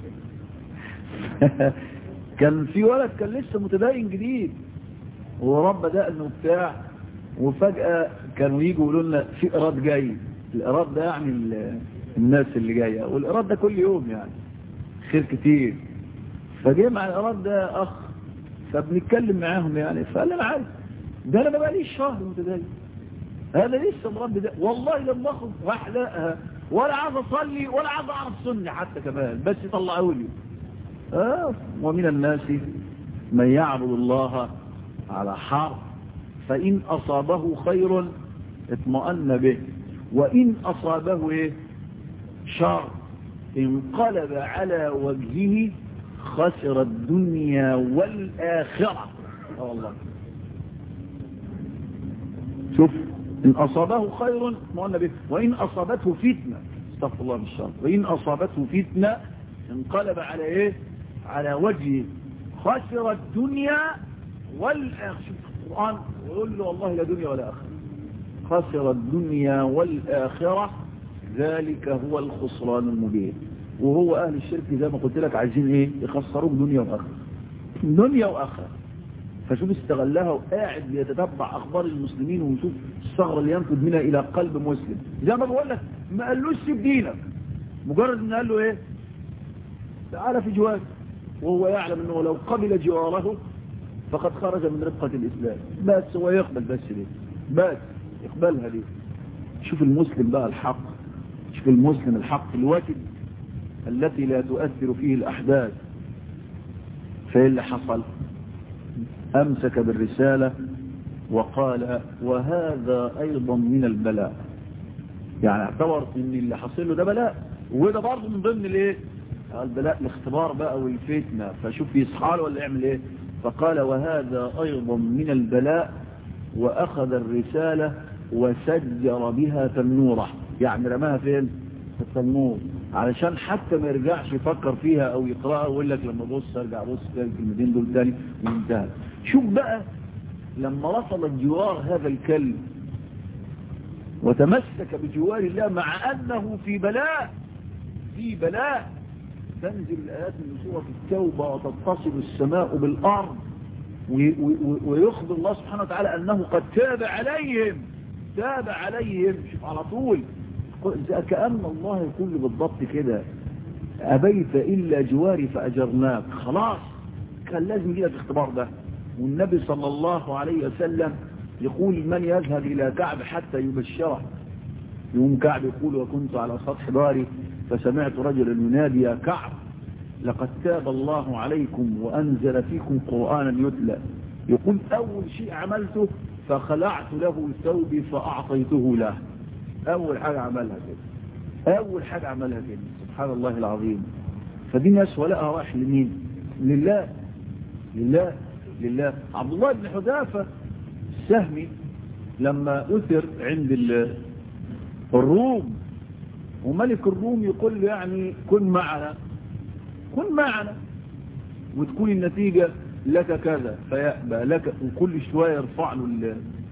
كان في ولد كان لسه متدين جديد ورب دقنه بتاع وفجأة كانوا يجوا يقولوا لنا في إيراد جاي الإيراد ده يعني الناس اللي جاية والإيراد ده كل يوم يعني خير كتير فجه مع الإيراد ده أخ فبنتكلم معاهم يعني فقال انا عارف ده انا ما بقاليش شهر متدين هذا لسه مربي ده والله لما اخذ واحده ولا عايز اصلي ولا عايز اعرف سنه حتى كمان بس يطلعوا لي اه ومن الناس من يعبد الله على حرف فان اصابه خير اطمأن به وان اصابه ايه شر انقلب على وجهه خسر الدنيا والآخرة والله شوف إن أصابه خير مؤمن به وإن أصابته فتنة استغفر الله من الشر وإن أصابته فتنة انقلب على إيه على وجهه خسر الدنيا والآخرة شوف القرآن ويقول له والله لا دنيا ولا آخرة خسر الدنيا والآخرة ذلك هو الخسران المبين وهو أهل الشرك زي ما قلت لك عايزين إيه يخسروك دنيا وآخرة دنيا وآخرة فشوف استغلها وقاعد بيتتبع أخبار المسلمين ويشوف الثغرة اللي ينفذ منها إلى قلب مسلم زي ما بقول لك ما قالوش سيب دينك مجرد إن قال له إيه تعالى في جوارك وهو يعلم أنه لو قبل جواره فقد خرج من رفقة الإسلام بس هو يقبل بس ليه بس يقبلها ليه شوف المسلم بقى الحق شوف المسلم الحق الواجب التي لا تؤثر فيه الأحداث فإيه اللي حصل أمسك بالرسالة وقال وهذا أيضا من البلاء يعني اعتبر ان اللي حصل له ده بلاء وده برضه من ضمن الايه البلاء الاختبار بقى والفتنة فشوف يصحى له ولا يعمل ايه فقال وهذا أيضا من البلاء وأخذ الرسالة وسجر بها تنوره يعني رماها فين في التنور علشان حتى ما يرجعش يفكر فيها او يقرأها ويقول لك لما بص ارجع بص تاني الكلمتين دول تاني وانتهى شوف بقى لما وصل الجوار هذا الكلب وتمسك بجوار الله مع انه في بلاء في بلاء تنزل الآيات من سورة التوبة وتتصل السماء بالأرض ويخبر الله سبحانه وتعالى أنه قد تاب عليهم تاب عليهم شوف على طول كأن الله يقول لي بالضبط كده أبيت إلا جواري فأجرناك خلاص كان لازم يجي لك الاختبار ده والنبي صلى الله عليه وسلم يقول من يذهب إلى كعب حتى يبشره يوم كعب يقول وكنت على سطح داري فسمعت رجلا ينادي يا كعب لقد تاب الله عليكم وأنزل فيكم قرآنا يتلى يقول أول شيء عملته فخلعت له ثوبي فأعطيته له أول حاجة عملها كده أول حاجة عملها كده سبحان الله العظيم فدي ناس ولاءها راح لمين لله لله لله عبد الله بن حذافة السهمي لما أثر عند الروم وملك الروم يقول له يعني كن معنا كن معنا وتكون النتيجة لك كذا فيأبى لك وكل شوية يرفع له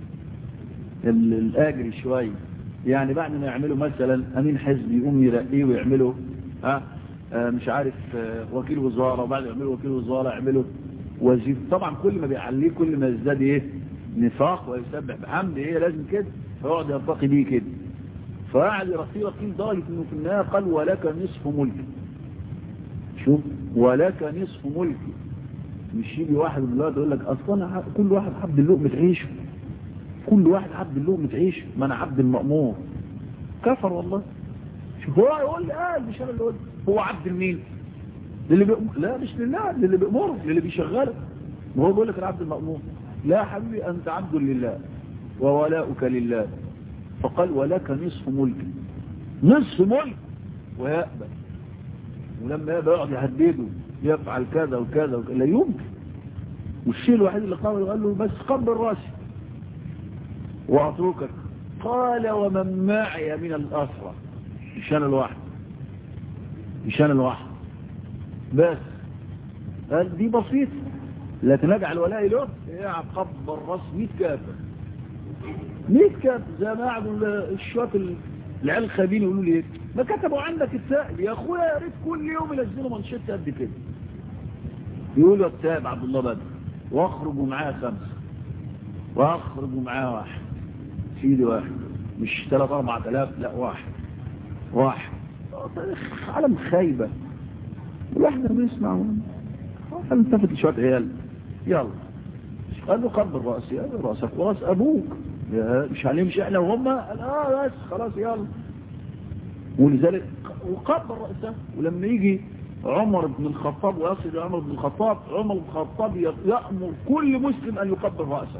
الآجر شوية يعني بعد ما يعملوا مثلا أمين حزب يقوم يرقيه ويعملوا ها آه مش عارف آه وكيل وزارة وبعد يعملوا وكيل وزارة يعملوا وزير طبعا كل ما بيعليه كل ما يزداد ايه نفاق ويسبح بحمد ايه لازم كده فيقعد يرتقي بيه كده فقعد يرقيه رقيه لدرجة انه في النهاية قال ولك نصف ملكي شوف ولك نصف ملكي مش يجي واحد من الوقت يقول لك اصلا كل واحد عبد اللقمة تعيشه كل واحد عبد اللقمة تعيشه ما انا عبد المأمور كفر والله شوف هو يقول لي اه مش انا اللي قلت هو عبد المين للي بيأمر لا مش لله للي بيأمره للي بيشغله ما هو بيقول لك العبد المأمور لا حبيبي انت عبد لله وولاؤك لله فقال ولك نصف ملك نصف ملك ويأبى ولما يأبى يقعد يهدده يفعل كذا وكذا وكذا لا يمكن والشيء الوحيد اللي قال قال له بس قبل راسي وأتركك قال ومن معي من الأسرة مش أنا الواحد مش أنا الواحد بس قال دي بسيطة لكن اجعل ولائي له يلعب قبل راس 100 كافر 100 كافر زي ما قعدوا الشوات العيال الخابين يقولوا لي ايه ما كتبوا عندك السائل يا اخويا يا ريت كل يوم ينزلوا منشط قد كده يقولوا التائب عبد الله بدر واخرجوا معاه خمسه واخرجوا معاه واحد سيدي واحد مش ثلاث اربع الاف لا واحد واحد عالم خايبه الواحد بيسمع التفت لشويه عيال يلا قال له قبل راسي قال له راسك وراس ابوك مش هنمشي احنا وهم قال اه بس خلاص يلا ولذلك وقبل راسه ولما يجي عمر بن الخطاب ويصل الى عمر بن الخطاب عمر بن الخطاب يأمر كل مسلم ان يقبل راسه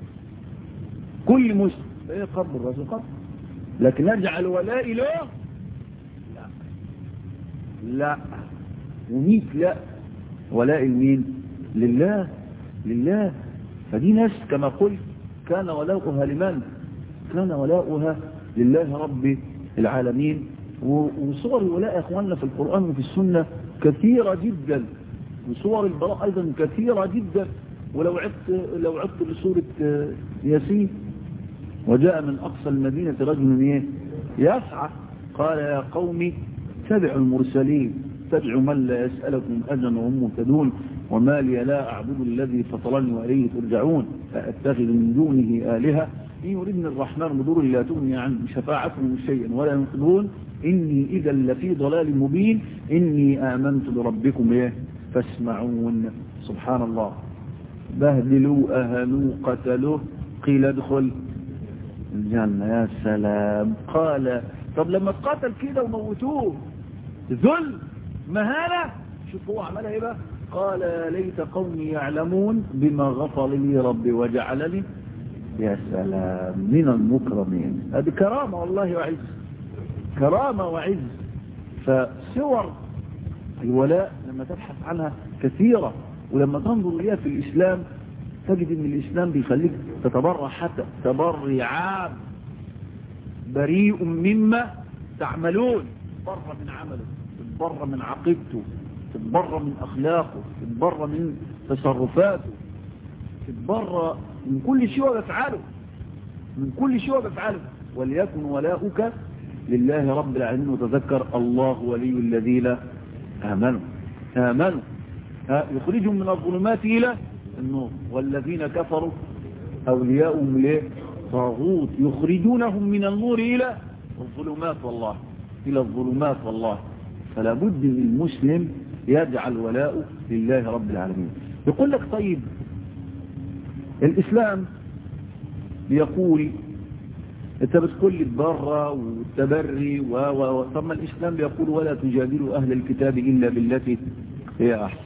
كل مسلم يقبل راسه قبل لكن نجعل ولائي له لا لا وميت لا ولاء المين لله لله فدي ناس كما قلت كان ولاؤها لمن كان ولاؤها لله رب العالمين وصور الولاء يا اخواننا في القرآن وفي السنة كثيرة جدا وصور البراء ايضا كثيرة جدا ولو عدت لو عدت لسورة ياسين وجاء من اقصى المدينة رجل ايه يسعى قال يا قوم تبعوا المرسلين تبعوا من لا يسألكم أجرا وهم مهتدون وما لي لا أعبد الذي فطرني وإليه ترجعون فأتخذ من دونه آلهة إن يردني الرحمن بضر لا تغني عن شفاعتهم شيئا ولا ينقذون إني إذا لفي ضلال مبين إني آمنت بربكم إيه فاسمعون سبحان الله بهدلوا أهنوا قتلوا قيل ادخل الجنة يا سلام قال طب لما قتل كده وموتوه ذل مهانة شوف هو عملها ايه بقى قال يا ليت قومي يعلمون بما غفر لي ربي وجعلني يا سلام من المكرمين هذه كرامة والله وعز كرامة وعز فصور الولاء لما تبحث عنها كثيرة ولما تنظر إليها في الإسلام تجد ان الإسلام بيخليك تتبرع حتى تبري عام بريء مما تعملون تتبرى من عمله تتبرى من عقيدته تتبرى من أخلاقه تتبرى من تصرفاته تتبرى من كل شيء هو بيفعله من كل شيء هو بيفعله وليكن ولاؤك لله رب العالمين وتذكر الله ولي الذين آمنوا آمنوا يخرجهم من الظلمات إلى النور والذين كفروا أولياؤهم ليه طاغوت يخرجونهم من النور إلى الظلمات والله إلى الظلمات والله فلا بد من المسلم يجعل ولاءه لله رب العالمين يقول لك طيب الإسلام بيقول انت بتقول لي البره والتبري و و طب ما الاسلام بيقول ولا تجادلوا اهل الكتاب الا بالتي هي احسن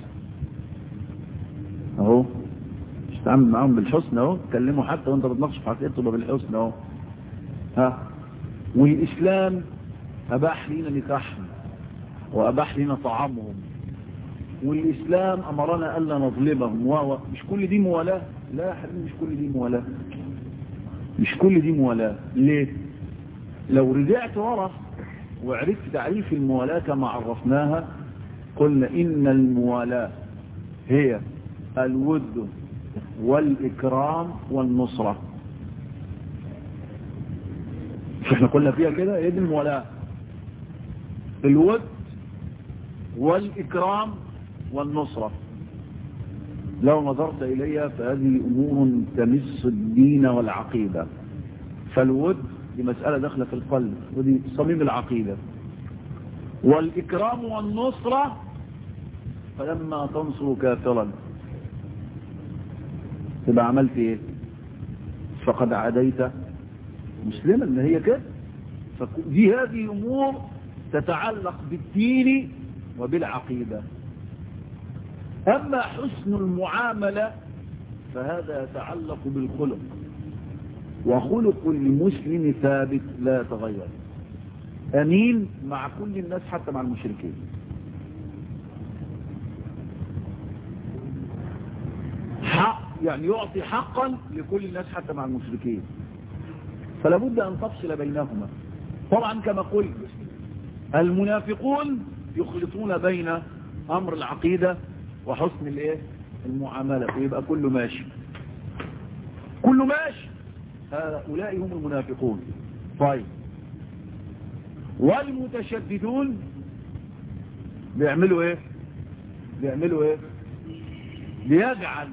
اهو مش تعمل معاهم بالحسن اهو تكلموا حتى وانت بتناقش في حقيقته بالحسن اهو ها والاسلام اباح لنا نكاحهم واباح لنا طعامهم والاسلام امرنا الا نظلمهم و مش كل دي موالاه لا يا حبيبي مش كل دي موالاه مش كل دي موالاة ليه لو رجعت ورا وعرفت تعريف الموالاة كما عرفناها قلنا إن الموالاة هي الود والإكرام والنصرة مش احنا قلنا فيها كده هي دي الموالاة الود والإكرام والنصرة لو نظرت إليها فهذه أمور تمس الدين والعقيدة فالود دي مسألة داخلة في القلب ودي صميم العقيدة والإكرام والنصرة فلما تنصر كافرا تبقى عملت ايه فقد عاديت مسلما ان هي كده دي هذه امور تتعلق بالدين وبالعقيده أما حسن المعاملة فهذا يتعلق بالخلق وخلق المسلم ثابت لا يتغير أمين مع كل الناس حتى مع المشركين حق يعني يعطي حقا لكل الناس حتى مع المشركين فلا بد أن تفصل بينهما طبعا كما قلت المنافقون يخلطون بين أمر العقيدة وحسن الايه المعاملة ويبقى كله ماشي كله ماشي هؤلاء هم المنافقون طيب والمتشددون بيعملوا ايه بيعملوا ايه بيجعل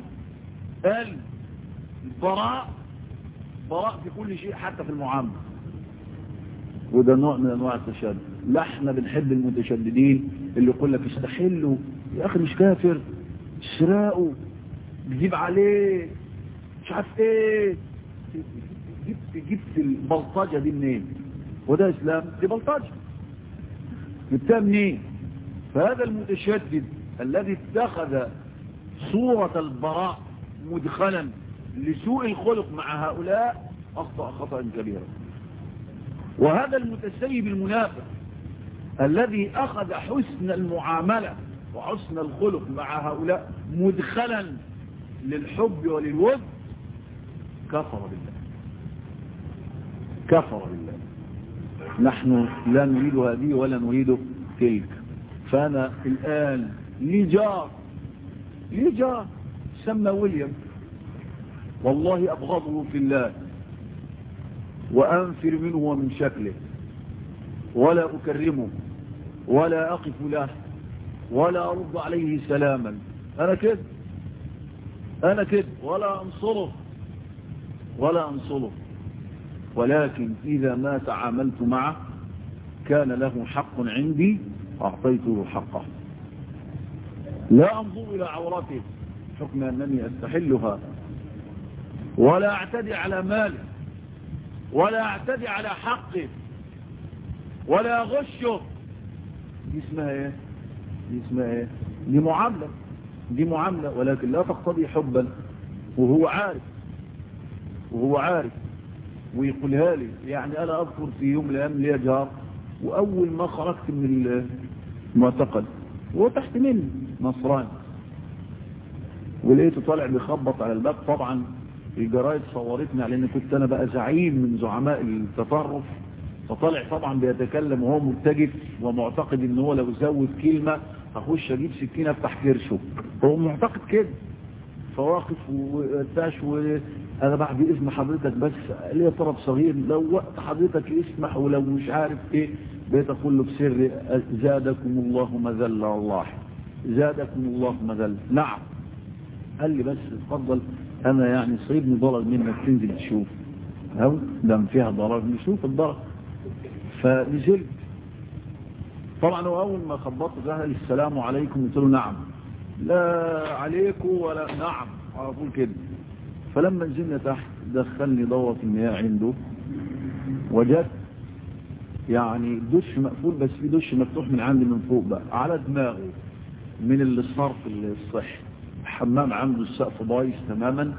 البراء براء في كل شيء حتى في المعاملة وده نوع من انواع التشدد لا احنا بنحب المتشددين اللي يقول لك استحلوا يا اخي مش كافر سراقه تجيب عليه مش عارف ايه جبت جبت البلطجه دي منين وده اسلام دي بلطجه جبتها منين فهذا المتشدد الذي اتخذ صورة البراء مدخلا لسوء الخلق مع هؤلاء اخطأ خطأ كبيرا وهذا المتسيب المنافق الذي اخذ حسن المعاملة وحسن الخلق مع هؤلاء مدخلا للحب وللود كفر بالله كفر بالله نحن لا نريد هذه ولا نريد تلك فأنا الآن لي جار لي جار سمى ويليام والله أبغضه في الله وأنفر منه ومن شكله ولا أكرمه ولا أقف له ولا أرد عليه سلاما أنا كده أنا كده ولا أنصره ولا أنصره ولكن إذا ما تعاملت معه كان له حق عندي أعطيته حقه لا أنظر إلى عورته حكم أنني أستحلها ولا أعتدي على ماله ولا أعتدي على حقه ولا أغشه دي اسمها ايه دي اسمها ايه دي معاملة دي معاملة ولكن لا تقتضي حبا وهو عارف وهو عارف ويقولها لي يعني أنا أذكر في يوم من الأيام لي جار وأول ما خرجت من المعتقل وهو تحت مني نصراني ولقيته طالع بيخبط على الباب طبعا الجرايد صورتني على ان كنت انا بقى زعيم من زعماء التطرف فطالع طبعا بيتكلم وهو مرتجف ومعتقد ان هو لو زود كلمة هخش اجيب سكينة افتح كرشه هو معتقد كده فواقف وتاش وانا بعد باذن حضرتك بس ليه طرف صغير لو وقت حضرتك يسمح ولو مش عارف ايه بقيت اقول له بسر زادكم الله مذلة والله زادكم الله مذلة نعم قال لي بس اتفضل انا يعني صيبني ضرر منك تنزل تشوف اهو دم فيها ضرر نشوف الضرر فنزلت طبعا هو اول ما خبطت ده السلام عليكم قلت له نعم لا عليكم ولا نعم على طول كده فلما نزلنا تحت دخلني دورة المياه عنده وجدت يعني دش مقفول بس في دش مفتوح من عندي من فوق بقى على دماغه من الصرف الصحي حمام عنده السقف بايظ تماما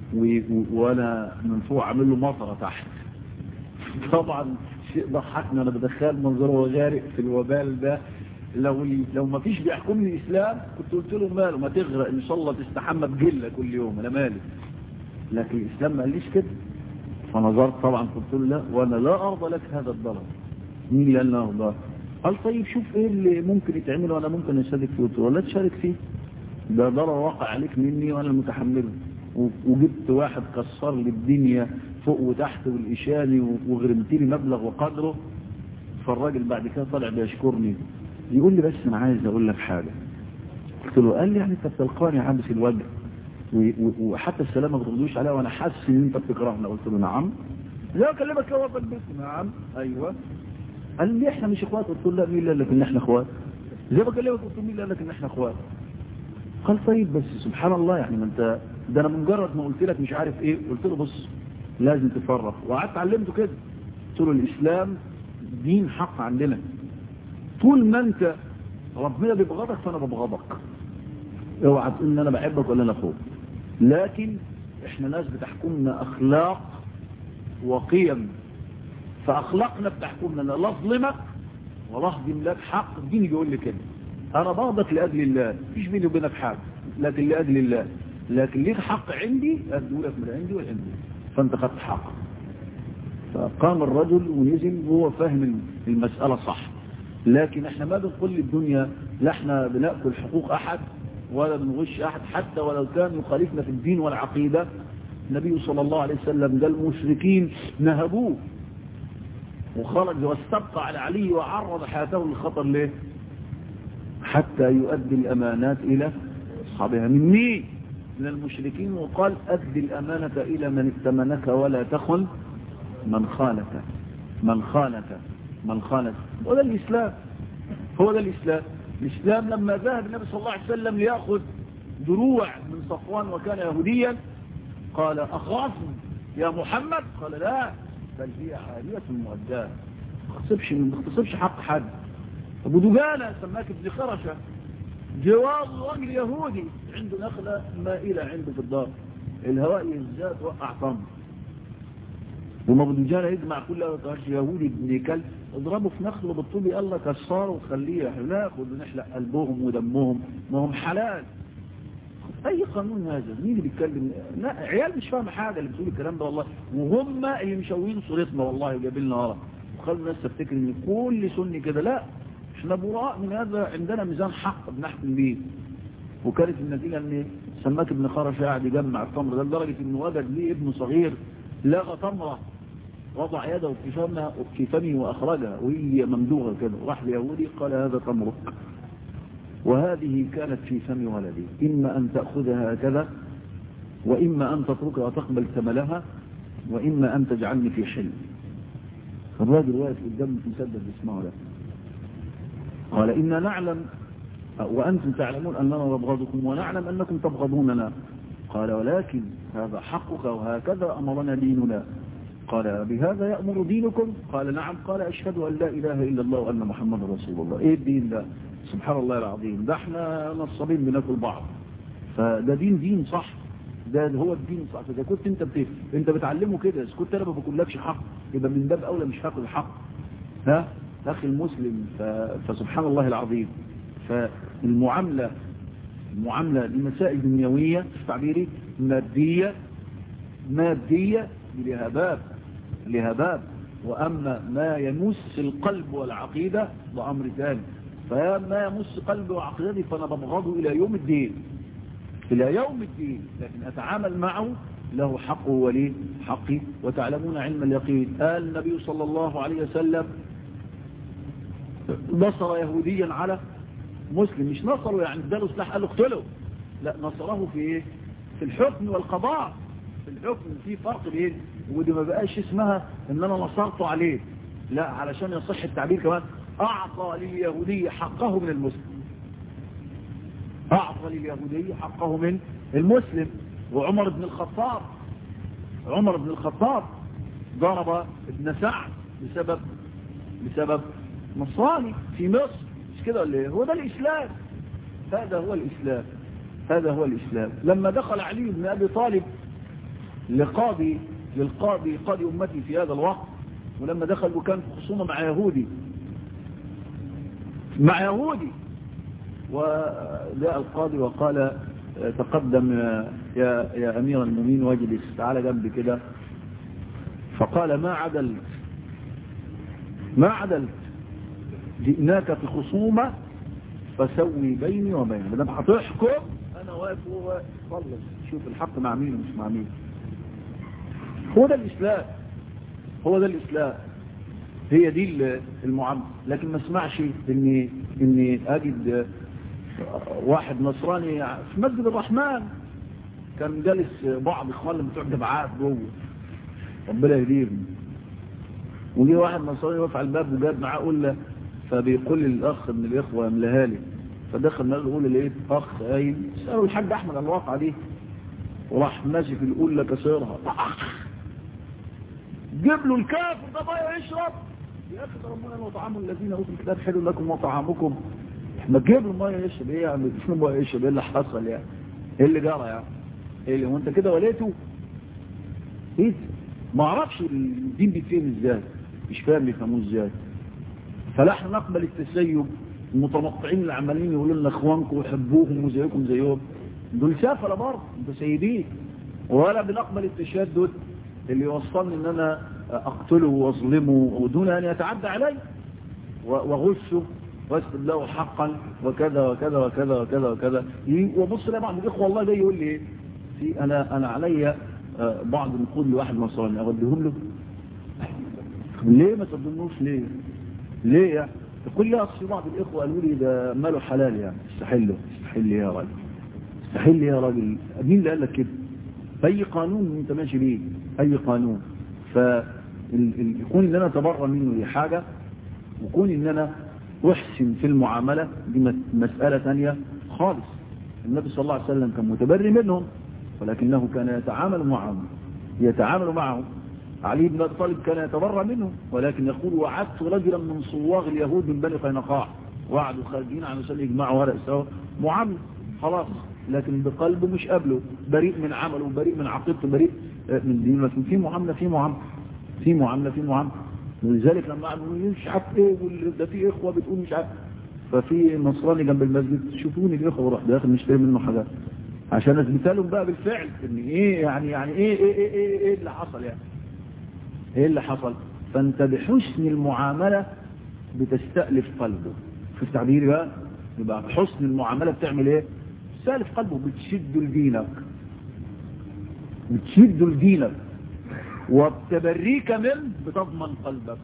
وانا من فوق عامل له مطره تحت طبعا شيء ضحكني انا بتخيل منظره وهو غارق في الوبال ده لو لو ما فيش بيحكمني الاسلام كنت قلت له ماله ما تغرق ان شاء الله تستحمى بجله كل يوم انا مالي لكن الاسلام ما قاليش كده فنظرت طبعا قلت له لا وانا لا ارضى لك هذا الضرر مين اللي قال له ارضاه قال طيب شوف ايه اللي ممكن يتعمل وانا ممكن اشارك فيه قلت له لا تشارك فيه ده ضرر واقع عليك مني وانا المتحمله وجبت واحد كسر لي الدنيا فوق وتحت والإشاني وغرمت لي مبلغ وقدره فالراجل بعد كده طلع بيشكرني يقول لي بس انا عايز اقول لك حاجة قلت له قال لي يعني انت بتلقاني عابس الوجه وحتى السلام ما بتردوش عليها وانا حاسس ان انت بتكرهنا قلت له نعم لا اكلمك يا وطن البيت نعم ايوه قال لي احنا مش اخوات قلت له لا مين اللي قال لك ان احنا اخوات زي ما بكلمك قلت له مين اللي قال لك ان احنا اخوات قال طيب بس سبحان الله يعني ما انت ده انا مجرد ما قلت لك مش عارف ايه قلت له بص لازم تفرق وقعدت علمته كده قلت له الاسلام دين حق عندنا طول ما انت ربنا بيبغضك فانا ببغضك اوعى تقول ان انا بحبك ولا انا اخوك لكن احنا ناس بتحكمنا اخلاق وقيم فاخلاقنا بتحكمنا انا لا اظلمك ولا اهضم لك حق الدين يقول لي كده انا بغضك لاجل الله مفيش بيني وبينك حاجه لكن لاجل الله لكن ليك حق عندي اديه لك من عندي وعندي فانت خدت حق فقام الرجل ونزل وهو فاهم المسألة صح لكن احنا ما بنقول للدنيا لا احنا بنأكل حقوق احد ولا بنغش احد حتى ولو كان يخالفنا في الدين والعقيدة النبي صلى الله عليه وسلم ده المشركين نهبوه وخرج واستبقى على علي وعرض حياته للخطر ليه حتى يؤدي الامانات الى اصحابها من مين من المشركين وقال أدي الأمانة إلى من ائتمنك ولا تخن من خانك من خانك من خانك وده الإسلام هو ده الإسلام الإسلام لما ذهب النبي صلى الله عليه وسلم ليأخذ دروع من صفوان وكان يهوديا قال أخاصم يا محمد قال لا بل هي عارية مؤداة ما تغتصبش ما تغتصبش حق حد أبو دجانة سماك ابن خرشة جواز رجل يهودي عنده نخلة مائلة عنده في الدار الهواء يزداد وقع طم وما بدجان يجمع كل يهودي ابن كلب اضربه في نخله بالطوب يلا كسره وخليه ناخد ونحلق قلبهم ودمهم ما هم حلال اي قانون هذا مين اللي بيتكلم لا عيال مش فاهم حاجه اللي بتقول الكلام ده والله وهم اللي مشوين صورتنا والله وجايبين لنا ورا وخلوا الناس تفتكر ان كل سني كده لا احنا براء من هذا عندنا ميزان حق بنحكم بيه وكانت النتيجة ان سماك ابن خرش قاعد يجمع التمر ده لدرجة انه وجد ليه ابن صغير لغى تمرة وضع يده في فمه في فمه واخرجها وهي ممدوغة كده راح ليهودي قال هذا تمرك وهذه كانت في فم ولدي اما ان تأخذها هكذا واما ان تتركها وتقبل ثملها واما ان تجعلني في حلم الراجل واقف قدام مسدد يسمعه له قال إنا نعلم وأنتم تعلمون أننا نبغضكم ونعلم أنكم تبغضوننا قال ولكن هذا حقك وهكذا أمرنا ديننا قال بهذا يأمر دينكم قال نعم قال أشهد أن لا إله إلا الله وأن محمد رسول الله إيه الدين ده سبحان الله العظيم ده احنا نصابين بناكل بعض فده دين دين صح ده هو الدين صح إذا كنت انت بت... انت بتعلمه كده اذا كنت انا ما بقولكش حق يبقى من باب اولى مش هاكل حق ها اخي المسلم ف... فسبحان الله العظيم فالمعامله المعامله المسائل الدنيويه في تعبيري ماديه ماديه لها باب لها باب واما ما يمس القلب والعقيده ده امر ثاني فما يمس قلبي وعقيدتي فانا ببغضه الى يوم الدين إلى يوم الدين لكن أتعامل معه له حقه ولي حقي وتعلمون علم اليقين قال النبي صلى الله عليه وسلم نصر يهوديا على مسلم مش نصره يعني اداله سلاح قال له اقتله لا نصره في ايه في الحكم والقضاء في الحكم في فرق بين ودي ما بقاش اسمها ان انا نصرته عليه لا علشان يصح التعبير كمان أعطى لليهودي حقه من المسلم أعطى لليهودي حقه من المسلم وعمر بن الخطاب عمر بن الخطاب ضرب ابن سعد بسبب بسبب نصراني في مصر مش كده ولا ايه هو ده الإسلام هذا هو الإسلام هذا هو الإسلام لما دخل علي بن أبي طالب لقاضي للقاضي قاضي أمتي في هذا الوقت ولما دخل وكان في خصومه مع يهودي مع يهودي وجاء القاضي وقال تقدم يا, يا أمير المؤمنين واجلس تعالى جنبي كده فقال ما عدلت ما عدلت جئناك في خصومة فسوي بيني وبينك بدل هتحكم انا واقف وهو خلص شوف الحق مع مين ومش مع مين هو ده الاسلام هو ده الاسلام هي دي المعامله لكن ما اسمعش اني اني اجد واحد نصراني في مسجد الرحمن كان جالس بعض اخوان بتوع جماعات جوه ربنا يهديهم وجي واحد نصراني واقف على الباب وجاب معاه قله فبيقول لي الاخ من الاخوه املاها لي فدخل نقل يقول لقيت اخ قايم سالوا الحاج احمد عن الواقعه دي وراح ماسك القله كسرها جيب له الكافر ده بقى يشرب يا اخي ده ربنا وطعام الذين اوتوا الكتاب حلو لكم وطعامكم ما تجيب له ميه يشرب ايه يا عم شنو ميه يشرب ايه اللي حصل يعني ايه اللي جرى يعني ايه اللي وانت كده وليته ايه ما اعرفش الدين بيتفهم ازاي مش فاهم يفهموه ازاي فنحن نقبل التسيب المتنطعين اللي عمالين يقولوا لنا اخوانكم وحبوهم وزيكم زيهم دول سافله برضه متسيدين ولا بنقبل التشدد اللي يوصلني ان انا اقتله واظلمه ودون ان يتعدى علي واغشه واسلب له حقا وكذا وكذا وكذا وكذا وكذا وبص لي بعض الاخوه والله جاي يقول لي ايه في انا انا عليا بعض النقود لواحد نصراني اوديهم له ليه ما تقدموش ليه ليه يعني كل اصل بعض الاخوه قالوا لي ده ماله حلال يعني استحله استحل يا راجل استحل يا راجل مين اللي قال لك كده اي قانون انت ماشي بيه اي قانون فيكون ان انا اتبرى منه دي حاجه وكون ان انا احسن في المعامله دي مساله ثانيه خالص النبي صلى الله عليه وسلم كان متبري منهم ولكنه كان يتعامل معهم يتعامل معهم علي بن ابي طالب كان يتبرى منه ولكن يقول وعدت رجلا من صواغ اليهود من بني قينقاع وعدوا خارجين عن عشان يجمعوا ورق سوا معامله خلاص لكن بقلبه مش قبله بريء من عمله بريء من عقيدته بريء من دينه لكن في معامله في معامله في معامله في معامله ولذلك لما قالوا مش عارف ايه ده في اخوه بتقول مش عارف ففي نصراني جنب المسجد شوفوني الاخوه وراح داخل نشتري منه حاجات عشان اثبت لهم بقى بالفعل ان ايه يعني يعني ايه ايه ايه, إيه, إيه اللي حصل يعني ايه اللي حصل فانت بحسن المعاملة بتستألف قلبه في التعبير بقى يبقى بحسن المعاملة بتعمل ايه تستألف قلبه بتشد لدينك بتشد لدينك وبتبريك من بتضمن قلبك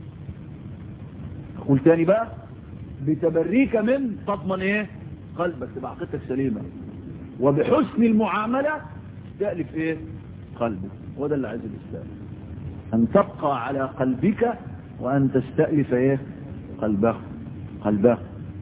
اقول تاني بقى بتبريك من تضمن ايه قلبك تبقى عقيدتك سليمة وبحسن المعاملة تستألف ايه قلبه وده اللي عايز الاسلام أن تبقى على قلبك وأن تستألف إيه قلبه قلبه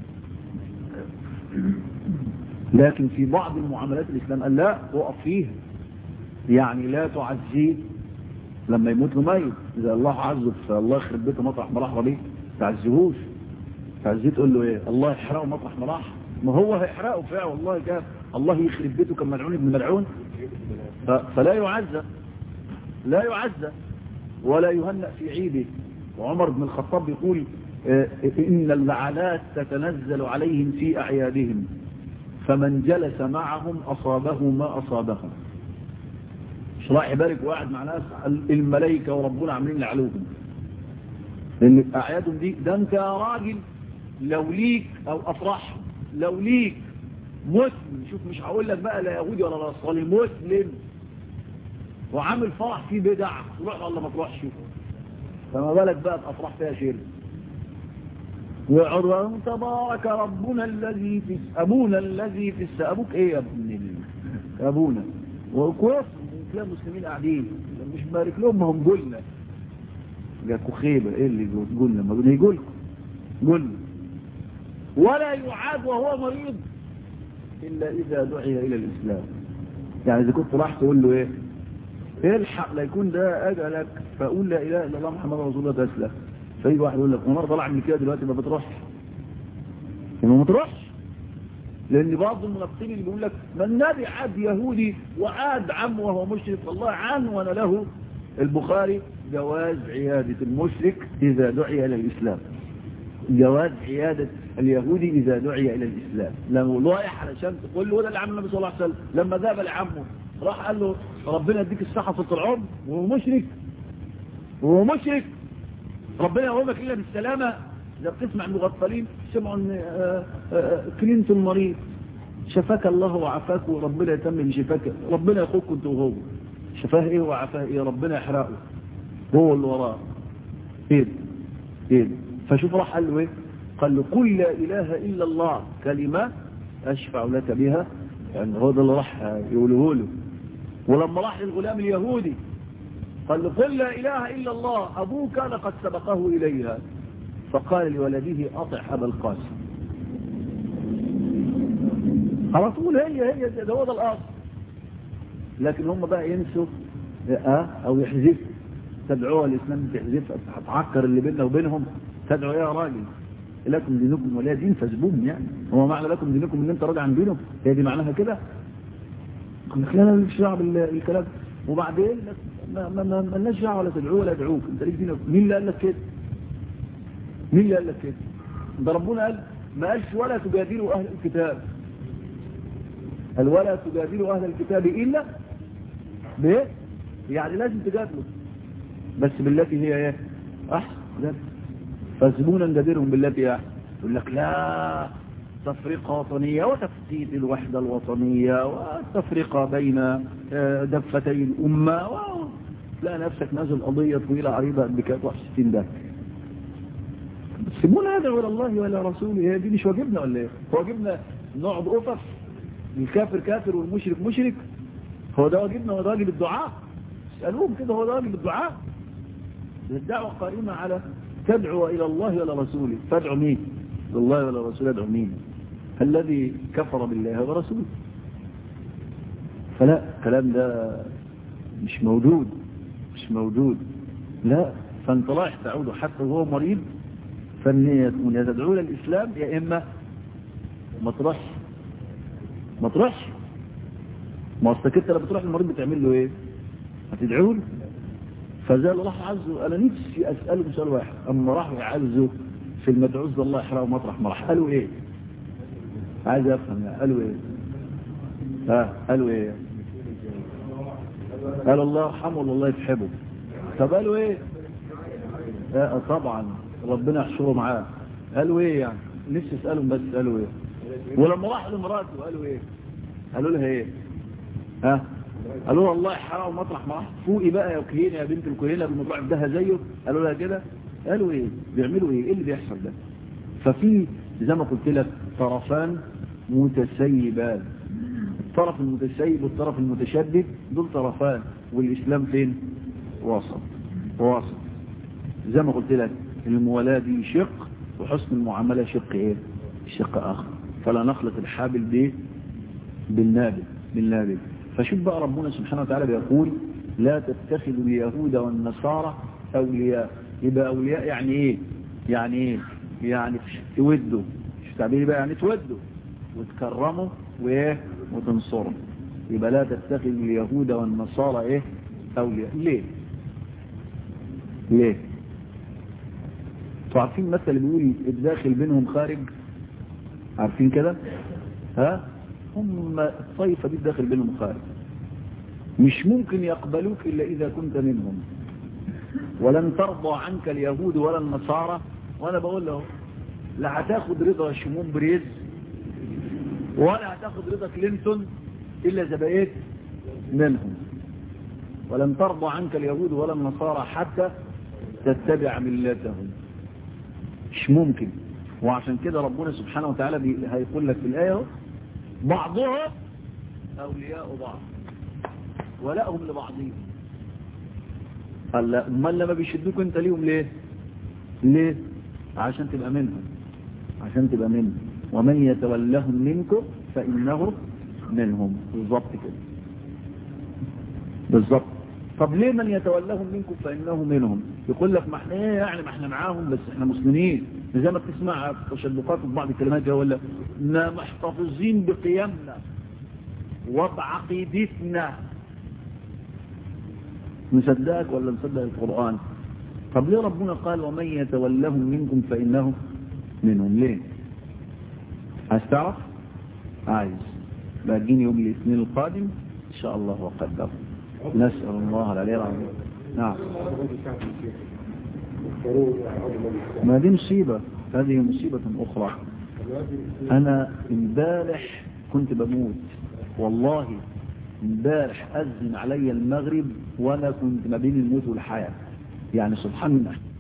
لكن في بعض المعاملات الإسلام قال لا وقف فيها يعني لا تعزيه لما يموت له ميت إذا الله عزه فالله يخرب بيته مطرح ما راح ربيه تعزيهوش تعزيه تقول له إيه الله يحرقه مطرح ما راح ما هو هيحرقه فعلا والله كان الله يخرب بيته كان ملعون ابن ملعون فلا يعزى لا يعزى ولا يهنأ في عيده وعمر بن الخطاب يقول إن اللعنات تتنزل عليهم في أعيادهم فمن جلس معهم أصابه ما أصابهم مش راح يبارك واحد مع ناس الملائكة وربنا عاملين لعلوهم لأن أعيادهم دي ده أنت يا راجل لو ليك أو أفرح لو ليك مسلم شوف مش هقول لك بقى لا يهودي ولا نصراني مسلم وعامل فرح فيه بدع تروح ولا ما تروحش فما بالك بقى بأفراح فيها شرك وعروان تبارك ربنا الذي في أبونا الذي في الس... أبوك إيه يا ابن أبونا وكويس تلاقي مسلمين قاعدين مش بارك لهم هم قلنا جاكوا خيبة ايه اللي تقول لما قلنا يقول قل ولا يعاد وهو مريض إلا إذا دعي إلى الإسلام يعني إذا كنت راح تقول له إيه الحق لا يكون ده أجلك فأقول لا إله إلا الله محمد رسول الله تسلم فيجي واحد يقول لك أنا طلع من كده دلوقتي ما بتروحش ما بتروحش لأن بعض المنافقين اللي بيقول لك ما النبي عاد يهودي وعاد عم وهو مشرك والله عنون له البخاري جواز عيادة المشرك إذا دعي إلى الإسلام جواز عيادة اليهودي إذا دعي إلى الإسلام لما رايح علشان تقول له ده اللي عمل النبي صلى الله عليه وسلم لما ذهب لعمه راح قال له ربنا يديك الصحة في العمر وهو مشرك وهو مشرك ربنا يقومك إلا بالسلامة إذا بتسمع المغفلين سمعوا ان كلينتون مريض شفاك الله وعافاك وربنا يتمم شفاك ربنا يخوك انت وهو شفاه ايه وعافاه ايه ربنا يحرقه هو اللي وراه ايه ايه فشوف راح قال له ايه قال له قل لا اله الا الله كلمة اشفع لك بها يعني هو ده اللي راح يقوله له ولما راح للغلام اليهودي قال له قل لا اله الا الله ابوك لقد سبقه اليها فقال لولده أطع أبا القاسم على طول هي هي ده هو ده الأصل لكن هم بقى ينسوا اه أو يحذفوا تدعوها الإسلام تحذفها هتعكر اللي بيننا وبينهم تدعو يا راجل لكم دينكم ولا دين فاسبوهم يعني هو معنى لكم دينكم ان انت راجع عن دينهم هي دي معناها كده لا مالكش دعوه بالكلام وبعدين ما ما ما لناش دعوه ولا تدعوه ولا ادعوك انت ليك دينك مين اللي قال لك كده مين اللي قال لك كده ده ربنا قال ما قالش ولا تجادلوا اهل الكتاب قال ولا تجادلوا اهل الكتاب الا بايه يعني لازم تجادلوا بس بالتي هي ايه احسن جادل فاسبونا نجادلهم بالتي احسن يقول لك لا تفرقة وطنية وتفتيت الوحدة الوطنية والتفرقة بين دفتي الأمة لا نفسك نازل قضية طويلة عريضة بكات 61 ده سيبونا ندعو الى الله ولا رسوله هي دي مش واجبنا ولا ايه واجبنا نقعد قفف الكافر كافر والمشرك مشرك هو ده واجبنا هو ده واجب الدعاء اسالوهم كده هو ده واجب الدعاء الدعوه قائمه على تدعو الى الله ولا رسوله تدعو مين الله ولا رسوله يدعو مين الذي كفر بالله ورسوله فلا الكلام ده مش موجود مش موجود لا فانت رايح تعود حتى وهو مريض فالنية تكون يا تدعو للإسلام يا إما ما تروحش ما تروحش ما أصلك أنت لما بتروح للمريض بتعمل له إيه هتدعو له فزال الله عزه أنا نفسي أسأله سؤال واحد أما راحوا يعزوا في المدعوز الله يحرقه مطرح ما راح قالوا إيه عايز أفهم يعني قالوا إيه ها قالوا إيه قال الله يرحمه والله يفحبه طب قالوا إيه آه طبعا ربنا يحشره معاه قالوا ايه يعني نفسي اسالهم بس قالوا ايه ولما راح لمراته قالوا ايه قالوا لها ايه ها قالوا لها الله يحرقه مطرح ما راح فوقي بقى يا كهينه يا بنت الكهينه بالموضوع ده زيه قالوا لها كده قالوا ايه بيعملوا ايه ايه اللي بيحصل ده ففي زي ما قلت لك طرفان متسيبان الطرف المتسيب والطرف المتشدد دول طرفان والاسلام فين وسط وسط زي ما قلت لك الموالاة دي شق وحسن المعاملة شق ايه شق اخر فلا نخلط الحابل دي بالنابل بالنابل فشوف بقى ربنا سبحانه وتعالى بيقول لا تتخذوا اليهود والنصارى اولياء يبقى اولياء يعني ايه يعني ايه يعني تودوا مش تعبيري بقى يعني تودوا وتكرموا وايه وتنصروا يبقى لا تتخذوا اليهود والنصارى ايه اولياء ليه ليه عارفين مثل بيقول الداخل بينهم خارج عارفين كده ها هم الطائفة دي الداخل بينهم خارج مش ممكن يقبلوك إلا إذا كنت منهم ولن ترضى عنك اليهود ولا النصارى وأنا بقول له لا هتاخد رضا شمون بريز ولا هتاخد رضا كلينتون إلا إذا بقيت منهم ولن ترضى عنك اليهود ولا النصارى حتى تتبع ملتهم مش ممكن وعشان كده ربنا سبحانه وتعالى هيقول لك في الآية بعضهم أولياء بعض ولائهم لبعضهم قال لا امال لما بيشدوك انت ليهم ليه ليه عشان تبقى منهم عشان تبقى منهم ومن يتولهم منكم فإنه منهم بالضبط كده بالضبط طب ليه من يتولهم منكم فإنه منهم يقول لك ما احنا ايه يعني ما احنا معاهم بس احنا مسلمين زي ما بتسمع تشدقات في بعض الكلمات يقول لك احنا محتفظين بقيمنا وبعقيدتنا نصدقك ولا نصدق القرآن طب ليه ربنا قال ومن يتولهم منكم فإنه منهم ليه عايز تعرف عايز باقين يوم الاثنين القادم ان شاء الله وقدر نسأل الله العلي العظيم نعم ما دي مصيبة هذه مصيبة أخرى أنا امبارح كنت بموت والله امبارح أذن علي المغرب وأنا كنت ما بين الموت والحياة يعني سبحان الله